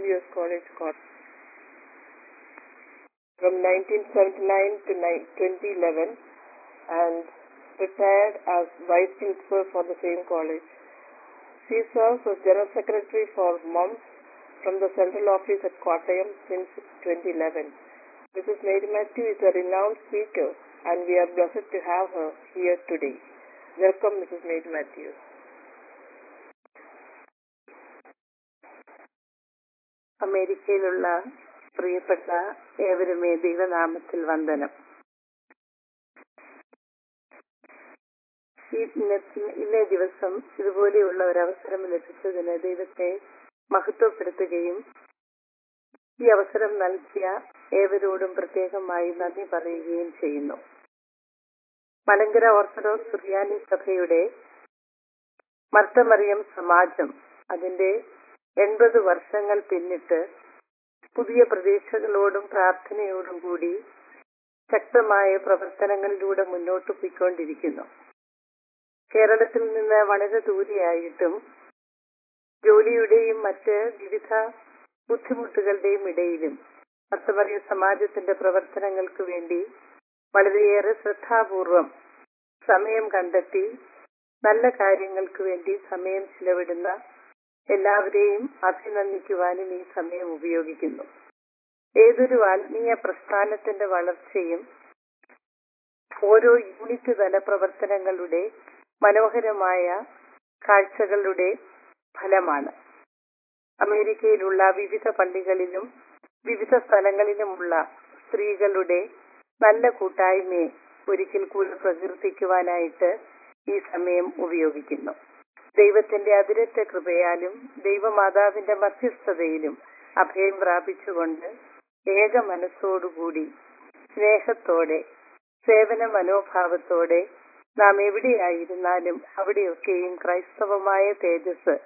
U.S. College, Cork. From 1979 to ni- 2011 and retired as Vice Principal for the same college. She serves as General Secretary for MOMS from the Central Office at Kottayam since 2011. Mrs. Mary Matthew is a renowned speaker and we are blessed to have her here today. Welcome, Mrs. Mary Matthew. അമേരിക്കയിലുള്ള പ്രിയപ്പെട്ട ഏവരുമേ ദൈവനാമത്തിൽ വന്ദനം ഈ ഇന്ന- ഇന്നേ ദിവസം ഇതുപോലെയുള്ള ഒരു അവസരം ലഭിച്ചതിന് ദൈവത്തെ മഹത്വപ്പെടുത്തുകയും ഈ അവസരം നൽകിയ ഏവരോടും പ്രത്യേകമായി നന്ദി പറയുകയും ചെയ്യുന്നു മലങ്കര ഓർത്തഡോക്സ് സുറിയാനി സഭയുടെ മർത്തമറിയം സമാജം അതിന്റെ എൺപത് വർഷങ്ങൾ പിന്നിട്ട് പുതിയ പ്രതീക്ഷകളോടും പ്രാർത്ഥനയോടും കൂടി ശക്തമായ പ്രവർത്തനങ്ങളിലൂടെ മുന്നോട്ട് പോയിക്കൊണ്ടിരിക്കുന്നു കേരളത്തിൽ നിന്ന് വളരെ ദൂരെയായിട്ടും ജോലിയുടെയും മറ്റ് വിവിധ ബുദ്ധിമുട്ടുകളുടെയും ഇടയിലും മർത്തമറിയ സമാജത്തിന്റെ പ്രവർത്തനങ്ങൾക്ക് വേണ്ടി വളരെയേറെ ശ്രദ്ധാപൂർവം സമയം കണ്ടെത്തി നല്ല കാര്യങ്ങൾക്ക് വേണ്ടി സമയം ചിലവിടുന്ന എല്ലാവരെയും അഭിനന്ദിക്കുവാനും ഈ സമയം ഉപയോഗിക്കുന്നു ഏതൊരു ആത്മീയ പ്രസ്ഥാനത്തിന്റെ വളർച്ചയും ഓരോ യൂണിറ്റ് തല പ്രവർത്തനങ്ങളുടെ മനോഹരമായ കാഴ്ചകളുടെ ഫലമാണ് അമേരിക്കയിലുള്ള വിവിധ പള്ളികളിലും വിവിധ സ്ഥലങ്ങളിലുമുള്ള സ്ത്രീകളുടെ നല്ല കൂട്ടായ്മയെ ഒരിക്കൽ കൂടി പ്രകീർത്തിക്കുവാനായിട്ട് ഈ സമയം ഉപയോഗിക്കുന്നു ദൈവത്തിന്റെ അതിരറ്റ കൃപയാലും ദൈവമാതാവിന്റെ മധ്യസ്ഥതയിലും അഭയം പ്രാപിച്ചുകൊണ്ട് ഏക മനസ്സോടുകൂടി സ്നേഹത്തോടെ സേവന മനോഭാവത്തോടെ നാം എവിടെയായിരുന്നാലും അവിടെയൊക്കെയും ക്രൈസ്തവമായ തേജസ്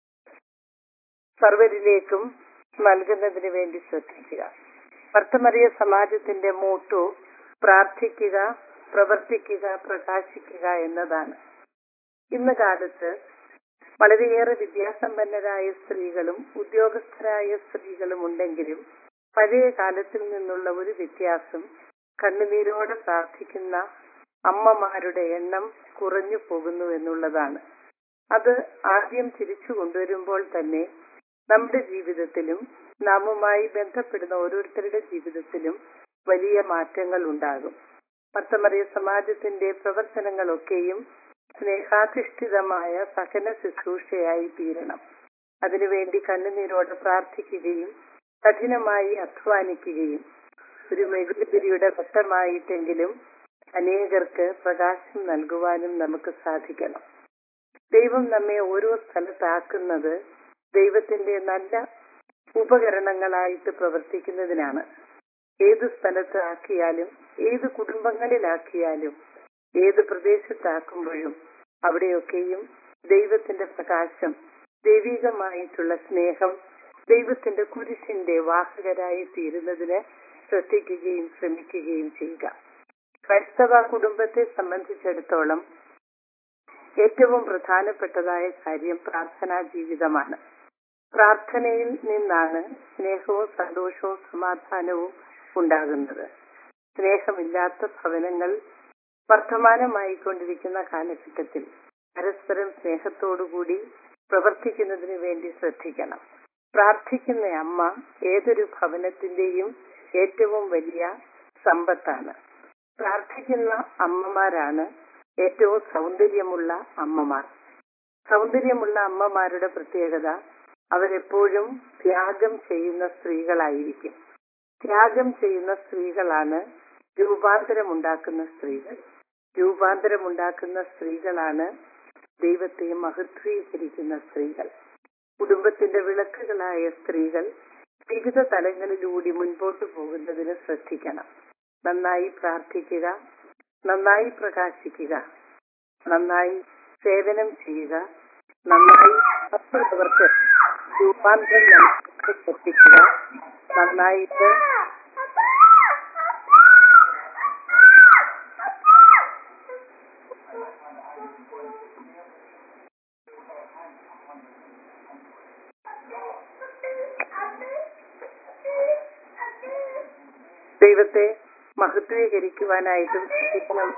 സർവരിലേക്കും നൽകുന്നതിന് വേണ്ടി ശ്രദ്ധിക്കുക ഭർത്തമറിയ സമാജത്തിന്റെ മോട്ടോ പ്രാർത്ഥിക്കുക പ്രവർത്തിക്കുക പ്രകാശിക്കുക എന്നതാണ് ഇന്ന് കാലത്ത് വളരെയേറെ വിദ്യാസമ്പന്നരായ സ്ത്രീകളും ഉദ്യോഗസ്ഥരായ സ്ത്രീകളും ഉണ്ടെങ്കിലും പഴയ കാലത്തിൽ നിന്നുള്ള ഒരു വ്യത്യാസം കണ്ണുനീരോടെ പ്രാർത്ഥിക്കുന്ന അമ്മമാരുടെ എണ്ണം കുറഞ്ഞു പോകുന്നു എന്നുള്ളതാണ് അത് ആദ്യം തിരിച്ചു കൊണ്ടുവരുമ്പോൾ തന്നെ നമ്മുടെ ജീവിതത്തിലും നാമുമായി ബന്ധപ്പെടുന്ന ഓരോരുത്തരുടെ ജീവിതത്തിലും വലിയ മാറ്റങ്ങൾ ഉണ്ടാകും പത്തമറിയ സമാജത്തിന്റെ പ്രവർത്തനങ്ങളൊക്കെയും സ്നേഹാധിഷ്ഠിതമായ സഹന ശുശ്രൂഷയായി തീരണം അതിനുവേണ്ടി കണ്ണുനീരോടെ പ്രാർത്ഥിക്കുകയും കഠിനമായി അധ്വാനിക്കുകയും ഒരു മെഴുകുതിരിയുടെ ഘട്ടമായിട്ടെങ്കിലും അനേകർക്ക് പ്രകാശം നൽകുവാനും നമുക്ക് സാധിക്കണം ദൈവം നമ്മെ ഓരോ സ്ഥലത്താക്കുന്നത് ദൈവത്തിന്റെ നല്ല ഉപകരണങ്ങളായിട്ട് പ്രവർത്തിക്കുന്നതിനാണ് ഏത് സ്ഥലത്ത് ആക്കിയാലും ഏത് കുടുംബങ്ങളിലാക്കിയാലും ഏത് പ്രദേശത്താക്കുമ്പോഴും അവിടെയൊക്കെയും ദൈവത്തിന്റെ പ്രകാശം ദൈവികമായിട്ടുള്ള സ്നേഹം ദൈവത്തിന്റെ കുരിശിന്റെ വാഹകരായി തീരുന്നതിന് ശ്രദ്ധിക്കുകയും ശ്രമിക്കുകയും ചെയ്യുക ക്രൈസ്തവ കുടുംബത്തെ സംബന്ധിച്ചിടത്തോളം ഏറ്റവും പ്രധാനപ്പെട്ടതായ കാര്യം പ്രാർത്ഥനാ ജീവിതമാണ് പ്രാർത്ഥനയിൽ നിന്നാണ് സ്നേഹവും സന്തോഷവും സമാധാനവും ഉണ്ടാകുന്നത് സ്നേഹമില്ലാത്ത ഭവനങ്ങൾ വർത്തമാനമായിക്കൊണ്ടിരിക്കുന്ന കാലഘട്ടത്തിൽ പരസ്പരം സ്നേഹത്തോടുകൂടി പ്രവർത്തിക്കുന്നതിന് വേണ്ടി ശ്രദ്ധിക്കണം പ്രാർത്ഥിക്കുന്ന അമ്മ ഏതൊരു ഭവനത്തിന്റെയും ഏറ്റവും വലിയ സമ്പത്താണ് പ്രാർത്ഥിക്കുന്ന അമ്മമാരാണ് ഏറ്റവും സൗന്ദര്യമുള്ള അമ്മമാർ സൗന്ദര്യമുള്ള അമ്മമാരുടെ പ്രത്യേകത അവരെപ്പോഴും ത്യാഗം ചെയ്യുന്ന സ്ത്രീകളായിരിക്കും ത്യാഗം ചെയ്യുന്ന സ്ത്രീകളാണ് രൂപാന്തരമുണ്ടാക്കുന്ന സ്ത്രീകൾ രൂപാന്തരമുണ്ടാക്കുന്ന സ്ത്രീകളാണ് ദൈവത്തെ മഹത്വീകരിക്കുന്ന സ്ത്രീകൾ കുടുംബത്തിന്റെ വിളക്കുകളായ സ്ത്രീകൾ വിവിധ തലങ്ങളിലൂടെ മുൻപോട്ട് പോകുന്നതിന് ശ്രദ്ധിക്കണം നന്നായി പ്രാർത്ഥിക്കുക നന്നായി പ്രകാശിക്കുക നന്നായി സേവനം ചെയ്യുക നന്നായി മറ്റുള്ളവർക്ക് രൂപാന്തരം നൽകി ശ്രദ്ധിക്കുക നന്നായിട്ട് ദൈവത്തെ മഹത്വീകരിക്കുവാനായിട്ടും ശ്രദ്ധിക്കണം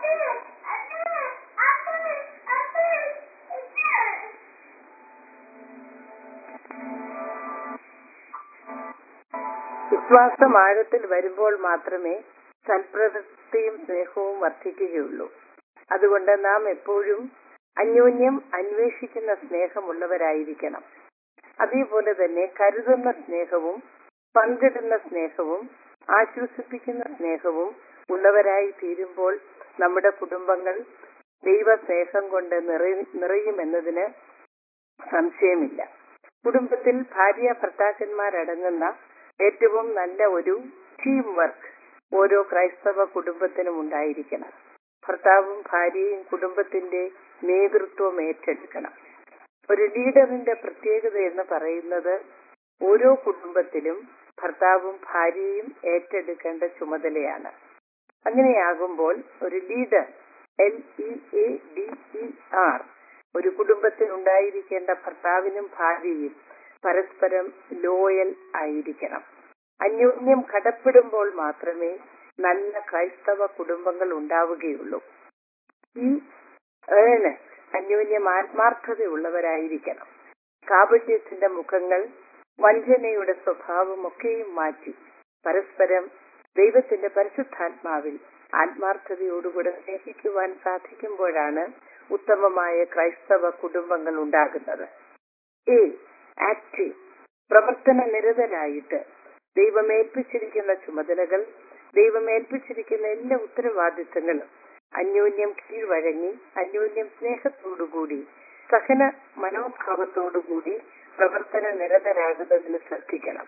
വിശ്വാസം ആഴത്തിൽ വരുമ്പോൾ മാത്രമേ സൽപ്രവൃത്തിയും സ്നേഹവും വർദ്ധിക്കുകയുള്ളൂ അതുകൊണ്ട് നാം എപ്പോഴും അന്യോന്യം അന്വേഷിക്കുന്ന സ്നേഹമുള്ളവരായിരിക്കണം അതേപോലെ തന്നെ കരുതുന്ന സ്നേഹവും പങ്കിടുന്ന സ്നേഹവും ആശ്വസിപ്പിക്കുന്ന സ്നേഹവും ഉള്ളവരായി തീരുമ്പോൾ നമ്മുടെ കുടുംബങ്ങൾ ദൈവ സ്നേഹം കൊണ്ട് നിറയും നിറയുമെന്നതിന് സംശയമില്ല കുടുംബത്തിൽ ഭാര്യ ഭർത്താക്കന്മാരടങ്ങുന്ന ഏറ്റവും നല്ല ഒരു ടീം വർക്ക് ഓരോ ക്രൈസ്തവ കുടുംബത്തിനും ഉണ്ടായിരിക്കണം ഭർത്താവും ഭാര്യയും കുടുംബത്തിന്റെ നേതൃത്വം ഏറ്റെടുക്കണം ഒരു ലീഡറിന്റെ പ്രത്യേകത എന്ന് പറയുന്നത് ഓരോ കുടുംബത്തിലും ഭർത്താവും ഭാര്യയും ഏറ്റെടുക്കേണ്ട ചുമതലയാണ് അങ്ങനെയാകുമ്പോൾ ഒരു leader L E A D E R ഒരു കുടുംബത്തിൽ ഉണ്ടായിരിക്കേണ്ട ഭർത്താവിനും ഭാര്യയും പരസ്പരം ലോയൽ ആയിരിക്കണം അന്യോന്യം കടപ്പെടുമ്പോൾ മാത്രമേ നല്ല ക്രൈസ്തവ കുടുംബങ്ങൾ ഉണ്ടാവുകയുള്ളൂ ഈ ഏണ് അന്യോന്യം ആത്മാർത്ഥതയുള്ളവരായിരിക്കണം കാപട്യത്തിന്റെ മുഖങ്ങൾ വഞ്ചനയുടെ സ്വഭാവമൊക്കെയും മാറ്റി പരസ്പരം ദൈവത്തിന്റെ പരിശുദ്ധാത്മാവിൽ ആത്മാർത്ഥതയോടുകൂടെ സ്നേഹിക്കുവാൻ സാധിക്കുമ്പോഴാണ് ഉത്തമമായ ക്രൈസ്തവ കുടുംബങ്ങൾ ഉണ്ടാകുന്നത് എ ആക്റ്റീവ് പ്രവർത്തന നിരതരായിട്ട് ദൈവമേൽപ്പിച്ചിരിക്കുന്ന ചുമതലകൾ ദൈവമേൽപ്പിച്ചിരിക്കുന്ന എല്ലാ ഉത്തരവാദിത്തങ്ങളും അന്യോന്യം കീഴ്വഴങ്ങി അന്യോന്യം സ്നേഹത്തോടുകൂടി സഹന മനോഭാവത്തോടുകൂടി പ്രവർത്തന നിരതരാകുന്നതിന് ശ്രദ്ധിക്കണം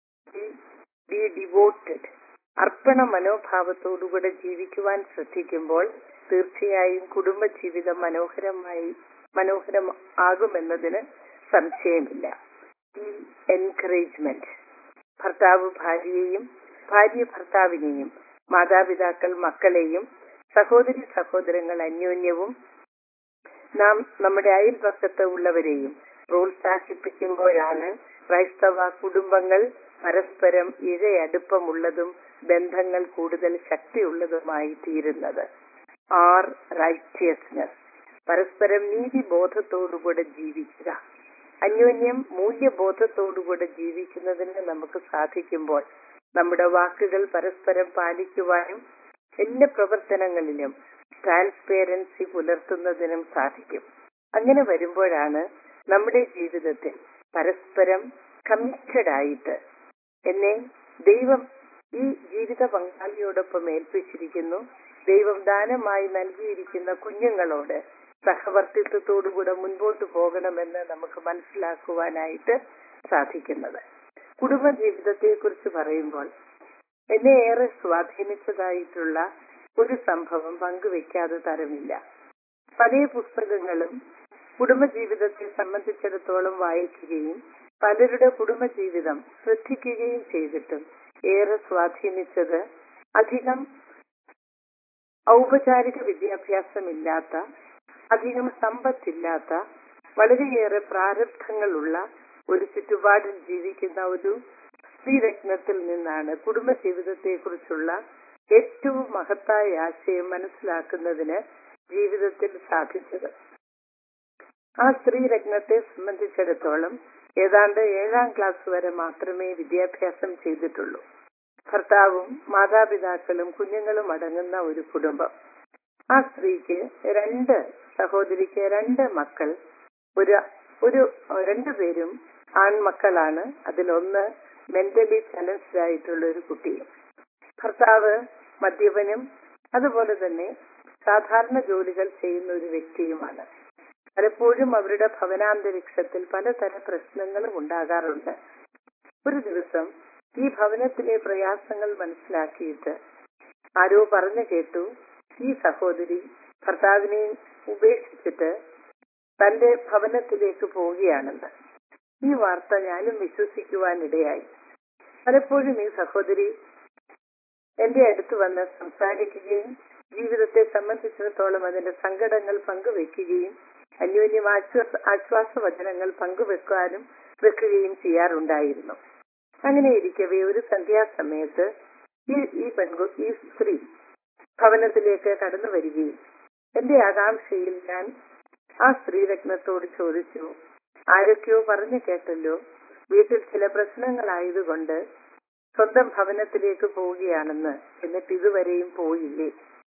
ബി ഡിവോട്ടഡ് അർപ്പണ മനോഭാവത്തോടുകൂടെ ജീവിക്കുവാൻ ശ്രദ്ധിക്കുമ്പോൾ തീർച്ചയായും കുടുംബജീവിതം മനോഹരമായി മനോഹരം ആകുമെന്നതിന് സംശയമില്ല ഈ എൻകറേജ്മെന്റ് ഭർത്താവ് ഭാര്യയെയും ഭാര്യ ഭർത്താവിനെയും മാതാപിതാക്കൾ മക്കളെയും സഹോദരി സഹോദരങ്ങൾ അന്യോന്യവും നാം നമ്മുടെ അയൽപക്കത്ത് ഉള്ളവരെയും പ്രോത്സാഹിപ്പിക്കുമ്പോഴാണ് ക്രൈസ്തവ കുടുംബങ്ങൾ പരസ്പരം ഇഴയടുപ്പമുള്ളതും ബന്ധങ്ങൾ കൂടുതൽ ശക്തിയുള്ളതുമായി തീരുന്നത് ആർ റൈറ്റിയസ്നെസ് പരസ്പരം നീതിബോധത്തോടുകൂടെ ജീവിക്കുക അന്യോന്യം മൂല്യബോധത്തോടുകൂടെ ജീവിക്കുന്നതിന് നമുക്ക് സാധിക്കുമ്പോൾ നമ്മുടെ വാക്കുകൾ പരസ്പരം പാലിക്കുവാനും എല്ലാ പ്രവർത്തനങ്ങളിലും ട്രാൻസ്പേരൻസി പുലർത്തുന്നതിനും സാധിക്കും അങ്ങനെ വരുമ്പോഴാണ് നമ്മുടെ ജീവിതത്തിൽ പരസ്പരം കമ്മിറ്റഡ് ആയിട്ട് എന്നെ ദൈവം ഈ ജീവിത പങ്കാളിയോടൊപ്പം ഏൽപ്പിച്ചിരിക്കുന്നു ദൈവം ദാനമായി നൽകിയിരിക്കുന്ന കുഞ്ഞുങ്ങളോട് സഹവർത്തിത്വത്തോടുകൂടെ മുൻപോട്ട് പോകണമെന്ന് നമുക്ക് മനസ്സിലാക്കുവാനായിട്ട് സാധിക്കുന്നത് കുടുംബ ജീവിതത്തെ കുറിച്ച് പറയുമ്പോൾ എന്നെ ഏറെ സ്വാധീനിച്ചതായിട്ടുള്ള ഒരു സംഭവം പങ്കുവെക്കാതെ തരമില്ല പല പുസ്തകങ്ങളും കുടുംബജീവിതത്തെ സംബന്ധിച്ചിടത്തോളം വായിക്കുകയും പലരുടെ കുടുംബജീവിതം ശ്രദ്ധിക്കുകയും ചെയ്തിട്ടും ഏറെ സ്വാധീനിച്ചത് അധികം ഔപചാരിക വിദ്യാഭ്യാസമില്ലാത്ത അധികം സമ്പത്തില്ലാത്ത വളരെയേറെ പ്രാരബ്ധങ്ങളുള്ള ഒരു ചുറ്റുപാടിൽ ജീവിക്കുന്ന ഒരു സ്ത്രീരത്നത്തിൽ നിന്നാണ് കുടുംബജീവിതത്തെ കുറിച്ചുള്ള ഏറ്റവും മഹത്തായ ആശയം മനസ്സിലാക്കുന്നതിന് ജീവിതത്തിൽ സാധിച്ചത് ആ സ്ത്രീരത്നത്തെ സംബന്ധിച്ചിടത്തോളം ഏതാണ്ട് ഏഴാം ക്ലാസ് വരെ മാത്രമേ വിദ്യാഭ്യാസം ചെയ്തിട്ടുള്ളൂ ഭർത്താവും മാതാപിതാക്കളും കുഞ്ഞുങ്ങളും അടങ്ങുന്ന ഒരു കുടുംബം ആ സ്ത്രീക്ക് രണ്ട് സഹോദരിക്ക് രണ്ട് മക്കൾ ഒരു ഒരു രണ്ടുപേരും ആൺമക്കളാണ് അതിലൊന്ന് മെന്റലി ചലൻസ്ഡ് ആയിട്ടുള്ള ഒരു കുട്ടിയും ഭർത്താവ് മദ്യപനും അതുപോലെ തന്നെ സാധാരണ ജോലികൾ ചെയ്യുന്ന ഒരു വ്യക്തിയുമാണ് പലപ്പോഴും അവരുടെ ഭവനാന്തരീക്ഷത്തിൽ പലതരം പ്രശ്നങ്ങളും ഉണ്ടാകാറുണ്ട് ഒരു ദിവസം ഈ ഭവനത്തിലെ പ്രയാസങ്ങൾ മനസ്സിലാക്കിയിട്ട് ആരോ പറഞ്ഞു കേട്ടു ഈ സഹോദരി ഭർത്താവിനെ ഉപേക്ഷിച്ചിട്ട് തന്റെ ഭവനത്തിലേക്ക് പോവുകയാണെന്ന് ഈ വാർത്ത ഞാനും വിശ്വസിക്കുവാനിടയായി പലപ്പോഴും ഈ സഹോദരി എന്റെ അടുത്ത് വന്ന് സംസാരിക്കുകയും ജീവിതത്തെ സംബന്ധിച്ചിടത്തോളം അതിന്റെ സങ്കടങ്ങൾ പങ്കുവെക്കുകയും അന്യോന്യം ആശ്വാസ ആശ്വാസവചനങ്ങൾ പങ്കുവെക്കാനും വെക്കുകയും ചെയ്യാറുണ്ടായിരുന്നു അങ്ങനെ ഇരിക്കവേ ഒരു സന്ധ്യാസമയത്ത് ഈ ഈ പെൺകു ഈ സ്ത്രീ ഭവനത്തിലേക്ക് കടന്നു വരികയും എന്റെ ആകാംക്ഷയിൽ ഞാൻ ആ സ്ത്രീരത്നത്തോട് ചോദിച്ചു ആരൊക്കെയോ പറഞ്ഞു കേട്ടല്ലോ വീട്ടിൽ ചില പ്രശ്നങ്ങളായതുകൊണ്ട് സ്വന്തം ഭവനത്തിലേക്ക് പോവുകയാണെന്ന് എന്നിട്ട് ഇതുവരെയും പോയില്ലേ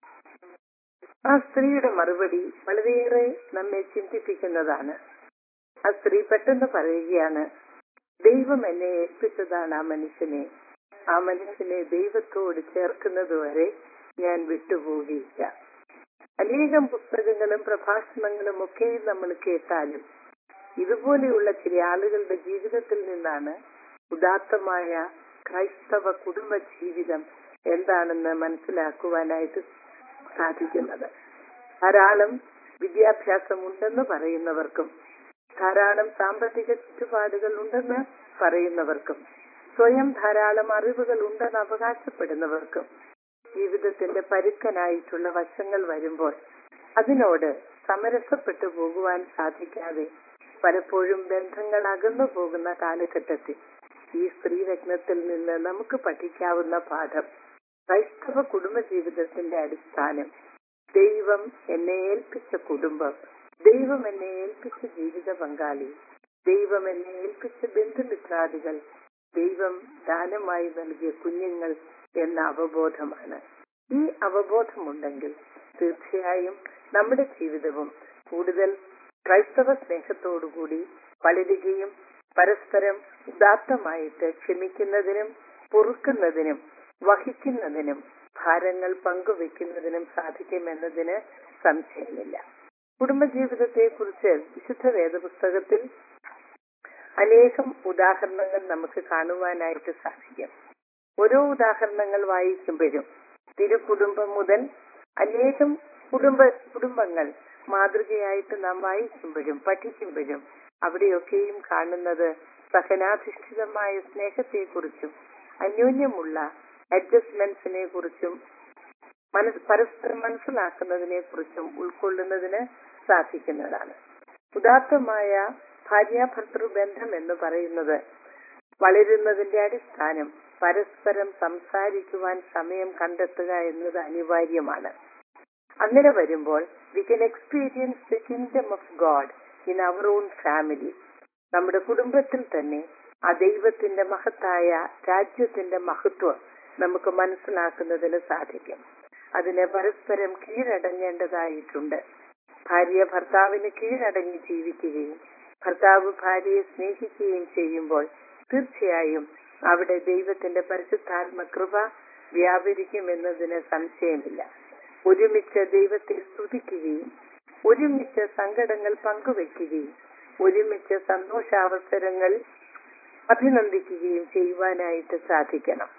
ആ സ്ത്രീയുടെ മറുപടി വളരെയേറെ നമ്മെ ചിന്തിപ്പിക്കുന്നതാണ് ആ സ്ത്രീ പെട്ടെന്ന് പറയുകയാണ് ദൈവം എന്നെ ഏൽപ്പിച്ചതാണ് ആ മനുഷ്യനെ ആ മനുഷ്യനെ ദൈവത്തോട് ചേർക്കുന്നതുവരെ ഞാൻ വിട്ടുപോകുകയില്ല അനേകം പുസ്തകങ്ങളും പ്രഭാഷണങ്ങളും ഒക്കെ നമ്മൾ കേട്ടാലും ഇതുപോലെയുള്ള ചില ആളുകളുടെ ജീവിതത്തിൽ നിന്നാണ് ഉദാത്തമായ ക്രൈസ്തവ കുടുംബ ജീവിതം എന്താണെന്ന് മനസ്സിലാക്കുവാനായിട്ട് സാധിക്കുന്നത് ധാരാളം വിദ്യാഭ്യാസം ഉണ്ടെന്ന് പറയുന്നവർക്കും ധാരാളം സാമ്പത്തിക ചുറ്റുപാടുകൾ ഉണ്ടെന്ന് പറയുന്നവർക്കും സ്വയം ധാരാളം അറിവുകൾ ഉണ്ടെന്ന് അവകാശപ്പെടുന്നവർക്കും ജീവിതത്തിന്റെ പരുക്കനായിട്ടുള്ള വശങ്ങൾ വരുമ്പോൾ അതിനോട് സമരസപ്പെട്ടു പോകുവാൻ സാധിക്കാതെ പലപ്പോഴും ബന്ധങ്ങൾ അകന്നു പോകുന്ന കാലഘട്ടത്തിൽ ഈ സ്ത്രീരത്നത്തിൽ നിന്ന് നമുക്ക് പഠിക്കാവുന്ന പാഠം ക്രൈസ്തവ കുടുംബ ജീവിതത്തിന്റെ അടിസ്ഥാനം ദൈവം എന്നെ ഏൽപ്പിച്ച കുടുംബം ദൈവം എന്നെ ഏൽപ്പിച്ച ജീവിത പങ്കാളി ദൈവം എന്നെ ഏൽപ്പിച്ച ബന്ധുമിത്രാദികൾ ദൈവം ദാനമായി നൽകിയ കുഞ്ഞുങ്ങൾ എന്ന അവബോധമാണ് ഈ അവബോധമുണ്ടെങ്കിൽ തീർച്ചയായും നമ്മുടെ ജീവിതവും കൂടുതൽ ക്രൈസ്തവ സ്നേഹത്തോടുകൂടി വളരുകയും പരസ്പരം ഉദാത്തമായിട്ട് ക്ഷമിക്കുന്നതിനും പൊറുക്കുന്നതിനും വഹിക്കുന്നതിനും ഭാരങ്ങൾ പങ്കുവെക്കുന്നതിനും സാധിക്കുമെന്നതിന് സംശയമില്ല കുടുംബജീവിതത്തെ കുറിച്ച് വിശുദ്ധ വേദപുസ്തകത്തിൽ അനേകം ഉദാഹരണങ്ങൾ നമുക്ക് കാണുവാനായിട്ട് സാധിക്കും ഓരോ ഉദാഹരണങ്ങൾ വായിക്കുമ്പോഴും തിരുകുടുംബം മുതൽ അനേകം കുടുംബ കുടുംബങ്ങൾ മാതൃകയായിട്ട് നാം വായിക്കുമ്പോഴും പഠിക്കുമ്പോഴും അവിടെയൊക്കെയും കാണുന്നത് സഹനാധിഷ്ഠിതമായ സ്നേഹത്തെക്കുറിച്ചും അന്യോന്യമുള്ള അഡ്ജസ്റ്റ്മെന്റ്സിനെ കുറിച്ചും മനസ് പരസ്പരം മനസ്സിലാക്കുന്നതിനെ കുറിച്ചും ഉൾക്കൊള്ളുന്നതിന് സാധിക്കുന്നതാണ് ഉദാത്തമായ ഭാര്യാഭർത്തൃ ബന്ധം എന്ന് പറയുന്നത് വളരുന്നതിന്റെ അടിസ്ഥാനം പരസ്പരം സംസാരിക്കുവാൻ സമയം കണ്ടെത്തുക എന്നത് അനിവാര്യമാണ് അങ്ങനെ വരുമ്പോൾ we can experience the kingdom of God in our own family നമ്മുടെ കുടുംബത്തിൽ തന്നെ ആ ദൈവത്തിന്റെ മഹത്തായ രാജ്യത്തിന്റെ മഹത്വം നമുക്ക് മനസ്സിലാക്കുന്നതിന് സാധിക്കും അതിനെ പരസ്പരം കീഴടങ്ങേണ്ടതായിട്ടുണ്ട് ഭാര്യ ഭർത്താവിന് കീഴടങ്ങി ജീവിക്കുകയും ഭർത്താവ് ഭാര്യയെ സ്നേഹിക്കുകയും ചെയ്യുമ്പോൾ തീർച്ചയായും അവിടെ ദൈവത്തിന്റെ പരിശുദ്ധാത്മ കൃപ വ്യാപരിക്കുമെന്നതിന് സംശയമില്ല ഒരുമിച്ച് ദൈവത്തെ സ്തുതിക്കുകയും ഒരുമിച്ച് സങ്കടങ്ങൾ പങ്കുവെക്കുകയും ഒരുമിച്ച് സന്തോഷാവസരങ്ങൾ അഭിനന്ദിക്കുകയും ചെയ്യുവാനായിട്ട് സാധിക്കണം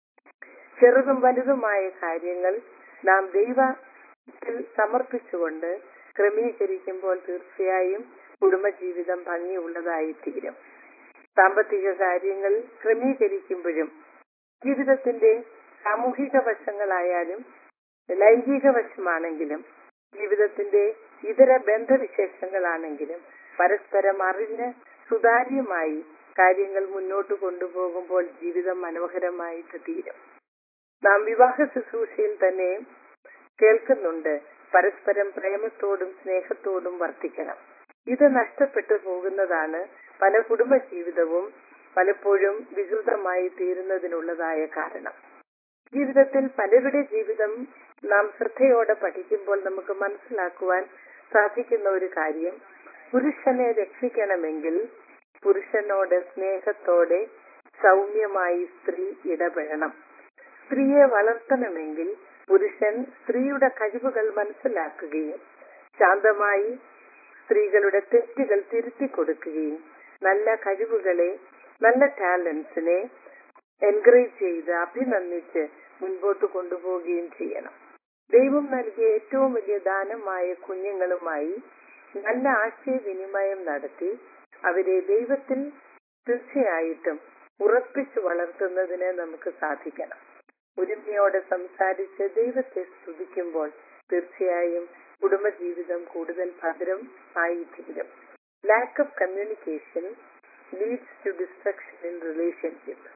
ചെറുതും വലുതുമായ കാര്യങ്ങൾ നാം ദൈവത്തിൽ സമർപ്പിച്ചുകൊണ്ട് ക്രമീകരിക്കുമ്പോൾ തീർച്ചയായും കുടുംബജീവിതം ഭംഗിയുള്ളതായി തീരും സാമ്പത്തിക കാര്യങ്ങൾ ക്രമീകരിക്കുമ്പോഴും ജീവിതത്തിന്റെ സാമൂഹിക വശങ്ങളായാലും ലൈംഗിക വശമാണെങ്കിലും ജീവിതത്തിന്റെ ഇതര ബന്ധവിശേഷങ്ങളാണെങ്കിലും പരസ്പരം അറിഞ്ഞ് സുതാര്യമായി കാര്യങ്ങൾ മുന്നോട്ട് കൊണ്ടുപോകുമ്പോൾ ജീവിതം മനോഹരമായിട്ട് തീരും നാം വിവാഹ ശുശ്രൂഷയിൽ തന്നെ കേൾക്കുന്നുണ്ട് പരസ്പരം പ്രേമത്തോടും സ്നേഹത്തോടും വർത്തിക്കണം ഇത് നഷ്ടപ്പെട്ടു പോകുന്നതാണ് പല കുടുംബ ജീവിതവും പലപ്പോഴും വികൃതമായി തീരുന്നതിനുള്ളതായ കാരണം ജീവിതത്തിൽ പലരുടെ ജീവിതം നാം ശ്രദ്ധയോടെ പഠിക്കുമ്പോൾ നമുക്ക് മനസ്സിലാക്കുവാൻ സാധിക്കുന്ന ഒരു കാര്യം പുരുഷനെ രക്ഷിക്കണമെങ്കിൽ പുരുഷനോട് സ്നേഹത്തോടെ സൗമ്യമായി സ്ത്രീ ഇടപെടണം സ്ത്രീയെ വളർത്തണമെങ്കിൽ പുരുഷൻ സ്ത്രീയുടെ കഴിവുകൾ മനസ്സിലാക്കുകയും ശാന്തമായി സ്ത്രീകളുടെ തെറ്റുകൾ തിരുത്തി കൊടുക്കുകയും നല്ല കഴിവുകളെ നല്ല ടാലൻസിനെ എൻകറേജ് ചെയ്ത് അഭിനന്ദിച്ച് മുൻപോട്ട് കൊണ്ടുപോവുകയും ചെയ്യണം ദൈവം നൽകിയ ഏറ്റവും വലിയ ദാനമായ കുഞ്ഞുങ്ങളുമായി നല്ല ആശയവിനിമയം നടത്തി അവരെ ദൈവത്തിൽ തീർച്ചയായിട്ടും ഉറപ്പിച്ചു വളർത്തുന്നതിന് നമുക്ക് സാധിക്കണം ഒരുമയോടെ സംസാരിച്ച് ദൈവത്തെ സ്തുതിക്കുമ്പോൾ തീർച്ചയായും കുടുംബജീവിതം കൂടുതൽ ഭദ്രം ആയി തീരും lack of communication leads to destruction in relationship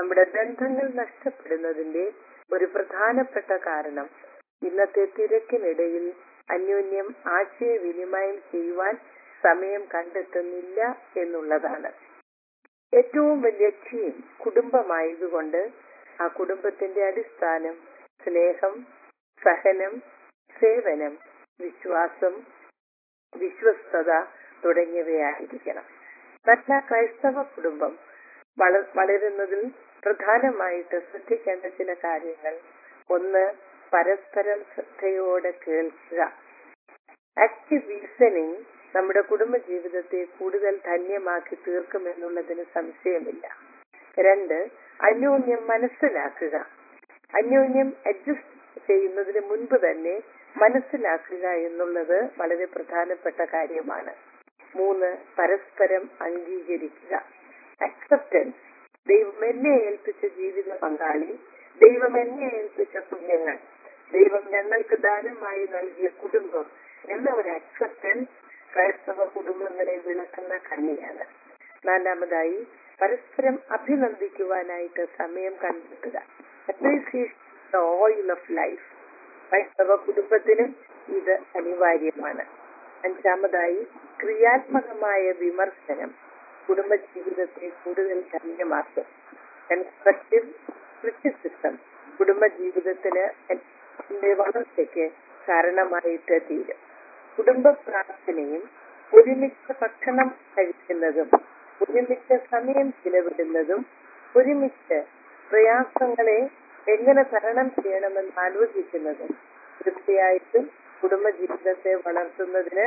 നമ്മുടെ ബന്ധങ്ങൾ നഷ്ടപ്പെടുന്നതിന്റെ ഒരു പ്രധാനപ്പെട്ട കാരണം ഇന്നത്തെ തിരക്കിനിടയിൽ അന്യോന്യം ആശയവിനിമയം ചെയ്യുവാൻ സമയം കണ്ടെത്തുന്നില്ല എന്നുള്ളതാണ് ഏറ്റവും വലിയ ടീം കുടുംബമായതുകൊണ്ട് ആ കുടുംബത്തിന്റെ അടിസ്ഥാനം സ്നേഹം സഹനം സേവനം വിശ്വാസം വിശ്വസ്തത തുടങ്ങിയവയായിരിക്കണം നല്ല ക്രൈസ്തവ കുടുംബം വള- വളരുന്നതിൽ പ്രധാനമായിട്ട് ശ്രദ്ധിക്കേണ്ട ചില കാര്യങ്ങൾ ഒന്ന് പരസ്പരം ശ്രദ്ധയോടെ കേൾക്കുക ആക്റ്റീവ് ലിസണിങ് നമ്മുടെ കുടുംബ ജീവിതത്തെ കൂടുതൽ ധന്യമാക്കി തീർക്കുമെന്നുള്ളതിന് സംശയമില്ല രണ്ട് അന്യോന്യം മനസ്സിലാക്കുക അന്യോന്യം അഡ്ജസ്റ്റ് ചെയ്യുന്നതിന് മുൻപ് തന്നെ മനസ്സിലാക്കുക എന്നുള്ളത് വളരെ പ്രധാനപ്പെട്ട കാര്യമാണ് മൂന്ന് പരസ്പരം അംഗീകരിക്കുക അക്സെപ്റ്റൻസ് ദൈവം എന്നെ ഏൽപ്പിച്ച ജീവിത പങ്കാളി ദൈവം എന്നെ ഏൽപ്പിച്ച കുഞ്ഞുങ്ങൾ ദൈവം ഞങ്ങൾക്ക് ദാനമായി നൽകിയ കുടുംബം എന്ന ഒരു അക്സെപ്റ്റൻസ് ക്രൈസ്തവ കുടുംബങ്ങളെ വിളക്കുന്ന കണ്ണിയാണ് നാലാമതായി പരസ്പരം അഭിനന്ദിക്കുവാനായിട്ട് സമയം കണ്ടെത്തുക അപ്രീസിയേഷൻ ഓയിൽ ഓഫ് ലൈഫ് ക്രൈസ്തവ കുടുംബത്തിനും ഇത് അനിവാര്യമാണ് അഞ്ചാമതായി ക്രിയാത്മകമായ വിമർശനം കുടുംബജീവിതത്തെ കൂടുതൽ ധന്യമാക്കും കൺസ്ട്രക്റ്റീവ് ക്രിറ്റിസിസം കുടുംബജീവിതത്തിന് അതിന്റെ വളർച്ചയ്ക്ക് കാരണമായിട്ട് തീരും കുടുംബ പ്രാർത്ഥനയും ഒരുമിച്ച് ഭക്ഷണം കഴിക്കുന്നതും ഒരുമിച്ച് സമയം ചിലവിടുന്നതും ഒരുമിച്ച് പ്രയാസങ്ങളെ എങ്ങനെ തരണം ചെയ്യണമെന്ന് ആലോചിക്കുന്നതും തീർച്ചയായിട്ടും കുടുംബജീവിതത്തെ വളർത്തുന്നതിന്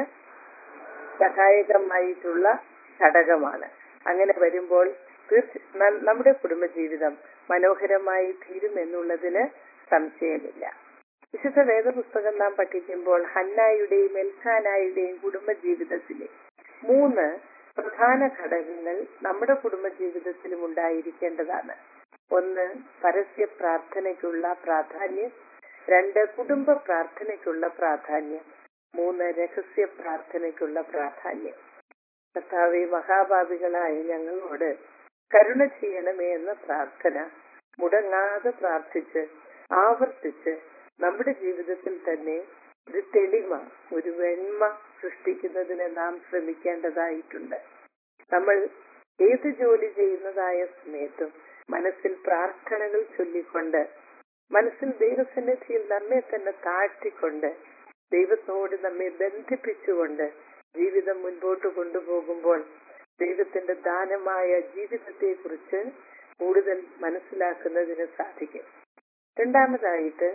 സഹായകമായിട്ടുള്ള ഘടകമാണ് അങ്ങനെ വരുമ്പോൾ തീർച്ച ന- നമ്മുടെ കുടുംബജീവിതം മനോഹരമായി തീരുമെന്നുള്ളതിന് സംശയമില്ല വിശുദ്ധ വേദപുസ്തകം നാം പഠിക്കുമ്പോൾ ഹന്നായുടെയും എൽഖാനായുടെയും കുടുംബജീവിതത്തിലെ മൂന്ന് പ്രധാന ഘടകങ്ങൾ നമ്മുടെ കുടുംബജീവിതത്തിലും ഉണ്ടായിരിക്കേണ്ടതാണ് ഒന്ന് പരസ്യ പ്രാർത്ഥനയ്ക്കുള്ള പ്രാധാന്യം രണ്ട് കുടുംബ പ്രാർത്ഥനയ്ക്കുള്ള പ്രാധാന്യം മൂന്ന് രഹസ്യ പ്രാർത്ഥനയ്ക്കുള്ള പ്രാധാന്യം കർത്താവെ മഹാഭാവികളായ ഞങ്ങളോട് കരുണ ചെയ്യണമേ എന്ന പ്രാർത്ഥന മുടങ്ങാതെ പ്രാർത്ഥിച്ച് ആവർത്തിച്ച് നമ്മുടെ ജീവിതത്തിൽ തന്നെ ഒരു തെളിമ ഒരു വെണ്മ സൃഷ്ടിക്കുന്നതിന് നാം ശ്രമിക്കേണ്ടതായിട്ടുണ്ട് നമ്മൾ ഏത് ജോലി ചെയ്യുന്നതായ സമയത്തും മനസ്സിൽ പ്രാർത്ഥനകൾ ചൊല്ലിക്കൊണ്ട് മനസ്സിൽ ദൈവസന്നിധിയിൽ നമ്മെ തന്നെ താഴ്ത്തിക്കൊണ്ട് ദൈവത്തോട് നമ്മെ ബന്ധിപ്പിച്ചുകൊണ്ട് ജീവിതം മുൻപോട്ട് കൊണ്ടുപോകുമ്പോൾ ദൈവത്തിന്റെ ദാനമായ ജീവിതത്തെ കുറിച്ച് കൂടുതൽ മനസ്സിലാക്കുന്നതിന് സാധിക്കും രണ്ടാമതായിട്ട്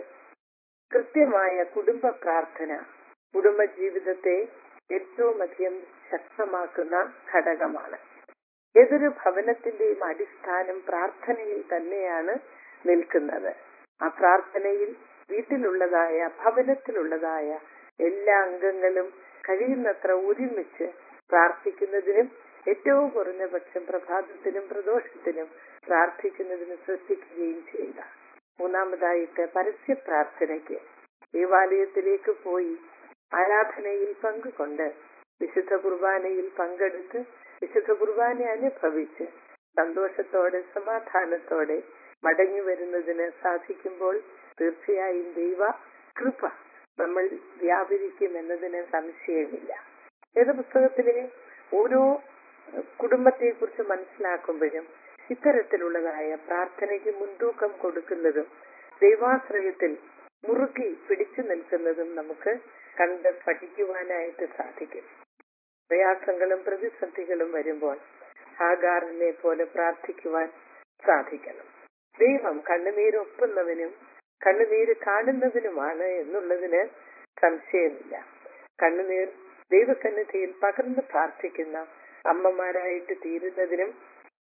കൃത്യമായ കുടുംബ പ്രാർത്ഥന കുടുംബ ജീവിതത്തെ ഏറ്റവും അധികം ശക്തമാക്കുന്ന ഘടകമാണ് ഏതൊരു ഭവനത്തിന്റെയും അടിസ്ഥാനം പ്രാർത്ഥനയിൽ തന്നെയാണ് നിൽക്കുന്നത് ആ പ്രാർത്ഥനയിൽ വീട്ടിലുള്ളതായ ഭവനത്തിലുള്ളതായ എല്ലാ അംഗങ്ങളും കഴിയുന്നത്ര ഒരുമിച്ച് പ്രാർത്ഥിക്കുന്നതിനും ഏറ്റവും കുറഞ്ഞ പക്ഷം പ്രഭാതത്തിനും പ്രദോഷത്തിനും പ്രാർത്ഥിക്കുന്നതിന് ശ്രദ്ധിക്കുകയും ചെയ്യുക മൂന്നാമതായിട്ട് പരസ്യ പ്രാർത്ഥനയ്ക്ക് ദേവാലയത്തിലേക്ക് പോയി ആരാധനയിൽ പങ്കുകൊണ്ട് വിശുദ്ധ കുർബാനയിൽ പങ്കെടുത്ത് വിശുദ്ധ കുർബാന അനുഭവിച്ച് സന്തോഷത്തോടെ സമാധാനത്തോടെ മടങ്ങി വരുന്നതിന് സാധിക്കുമ്പോൾ തീർച്ചയായും ദൈവ കൃപ നമ്മൾ വ്യാപരിക്കും എന്നതിന് സംശയമില്ല വേദപുസ്തകത്തിലെ ഓരോ കുടുംബത്തെ കുറിച്ച് മനസ്സിലാക്കുമ്പോഴും ഇത്തരത്തിലുള്ളതായ പ്രാർത്ഥനയ്ക്ക് മുൻതൂക്കം കൊടുക്കുന്നതും ദൈവാശ്രയത്തിൽ മുറുക്കി പിടിച്ചു നിൽക്കുന്നതും നമുക്ക് കണ്ട് പഠിക്കുവാനായിട്ട് സാധിക്കും പ്രയാസങ്ങളും പ്രതിസന്ധികളും വരുമ്പോൾ ഹാഗാറിനെ പോലെ പ്രാർത്ഥിക്കുവാൻ സാധിക്കണം ദൈവം കണ്ണുനീരൊപ്പുന്നവനും കണ്ണുനീര് കാണുന്നവനുമാണ് എന്നുള്ളതിന് സംശയമില്ല കണ്ണുനീർ ദൈവസന്നിധിയിൽ പകർന്ന് പ്രാർത്ഥിക്കുന്ന അമ്മമാരായിട്ട് തീരുന്നതിനും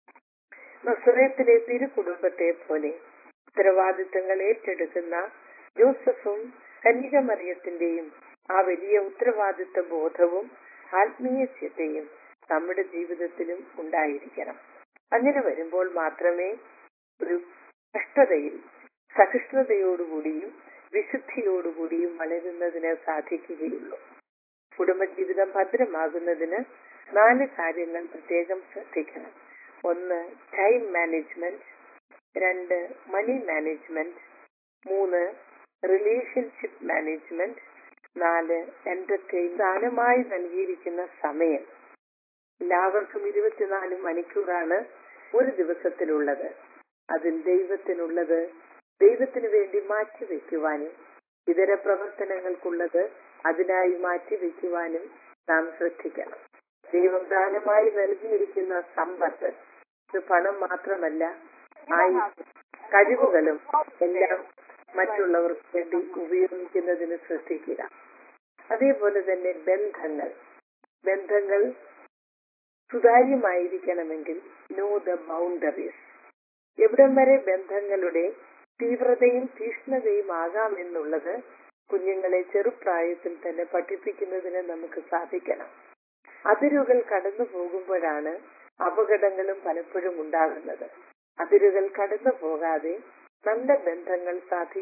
നസുറത്തിലെ തിരുകുടുംബത്തെ പോലെ ഉത്തരവാദിത്തങ്ങൾ ഏറ്റെടുക്കുന്ന ജോസഫും കന്യകമറിയത്തിന്റെയും ആ വലിയ ഉത്തരവാദിത്ത ബോധവും ആത്മീയ ചിന്തയും നമ്മുടെ ജീവിതത്തിലും ഉണ്ടായിരിക്കണം അങ്ങനെ വരുമ്പോൾ മാത്രമേ ഒരു കഷ്ടതയിൽ സഹിഷ്ണുതയോടുകൂടിയും വിശുദ്ധിയോടുകൂടിയും വളരുന്നതിന് സാധിക്കുകയുള്ളൂ കുടുംബജീവിതം ഭദ്രമാകുന്നതിന് നാല് കാര്യങ്ങൾ പ്രത്യേകം ശ്രദ്ധിക്കണം ഒന്ന് ടൈം മാനേജ്മെന്റ് രണ്ട് മണി മാനേജ്മെന്റ് മൂന്ന് റിലേഷൻഷിപ്പ് മാനേജ്മെന്റ് നാല് എന്റർടൈൻ ദാനമായി നൽകിയിരിക്കുന്ന സമയം എല്ലാവർക്കും ഇരുപത്തിനാല് മണിക്കൂറാണ് ഒരു ദിവസത്തിലുള്ളത് അതിൽ ദൈവത്തിനുള്ളത് ദൈവത്തിന് വേണ്ടി മാറ്റിവെക്കുവാനും ഇതര പ്രവർത്തനങ്ങൾക്കുള്ളത് അതിനായി മാറ്റിവെക്കുവാനും നാം ശ്രദ്ധിക്കണം ദൈവം ദാനമായി നൽകിയിരിക്കുന്ന സമ്പത്ത് ഇത് പണം മാത്രമല്ല ആയുസ് കഴിവുകളും എല്ലാം മറ്റുള്ളവർക്ക് വേണ്ടി ഉപയോഗിക്കുന്നതിന് ശ്രദ്ധിക്കുക അതേപോലെ തന്നെ ബന്ധങ്ങൾ ബന്ധങ്ങൾ സുതാര്യമായിരിക്കണമെങ്കിൽ നോ ദ ബൗണ്ടറീസ് എവിടം വരെ ബന്ധങ്ങളുടെ തീവ്രതയും തീഷ്ണതയും ആകാമെന്നുള്ളത് കുഞ്ഞുങ്ങളെ ചെറുപ്രായത്തിൽ തന്നെ പഠിപ്പിക്കുന്നതിന് നമുക്ക് സാധിക്കണം അതിരുകൾ കടന്നു പോകുമ്പോഴാണ് അപകടങ്ങളും പലപ്പോഴും ഉണ്ടാകുന്നത് അതിരുകൾ കടന്നു പോകാതെ നല്ല ബന്ധങ്ങൾ സാധി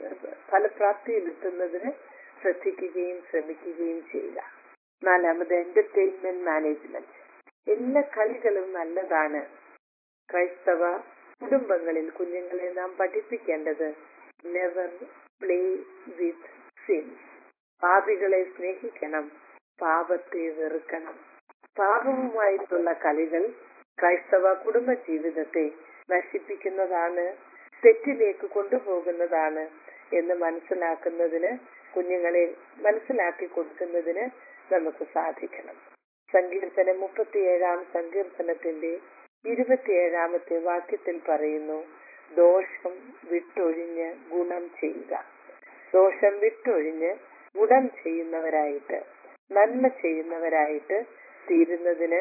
ഫലപ്രാപ്തിയിലെത്തുന്നതിന് ശ്രദ്ധിക്കുകയും ശ്രമിക്കുകയും ചെയ്യുക നാലാമത് എന്റർടൈൻമെന്റ് മാനേജ്മെന്റ് എല്ലാ കളികളും നല്ലതാണ് ക്രൈസ്തവ കുടുംബങ്ങളിൽ കുഞ്ഞുങ്ങളെ നാം പഠിപ്പിക്കേണ്ടത് നെവർ പ്ലേ വിത്ത് സിൻസ് പാപികളെ സ്നേഹിക്കണം പാപത്തെ വെറുക്കണം പാപവുമായിട്ടുള്ള കളികൾ ക്രൈസ്തവ കുടുംബ ജീവിതത്തെ നശിപ്പിക്കുന്നതാണ് തെറ്റിലേക്ക് കൊണ്ടുപോകുന്നതാണ് എന്ന് മനസ്സിലാക്കുന്നതിന് കുഞ്ഞുങ്ങളെ മനസ്സിലാക്കി കൊടുക്കുന്നതിന് നമുക്ക് സാധിക്കണം സങ്കീർത്തനം മുപ്പത്തിയേഴാം സങ്കീർത്തനത്തിന്റെ ഇരുപത്തിയേഴാമത്തെ വാക്യത്തിൽ പറയുന്നു ദോഷം വിട്ടൊഴിഞ്ഞ് ഗുണം ചെയ്യുക ദോഷം വിട്ടൊഴിഞ്ഞ് ഗുണം ചെയ്യുന്നവരായിട്ട് നന്മ ചെയ്യുന്നവരായിട്ട് തീരുന്നതിന്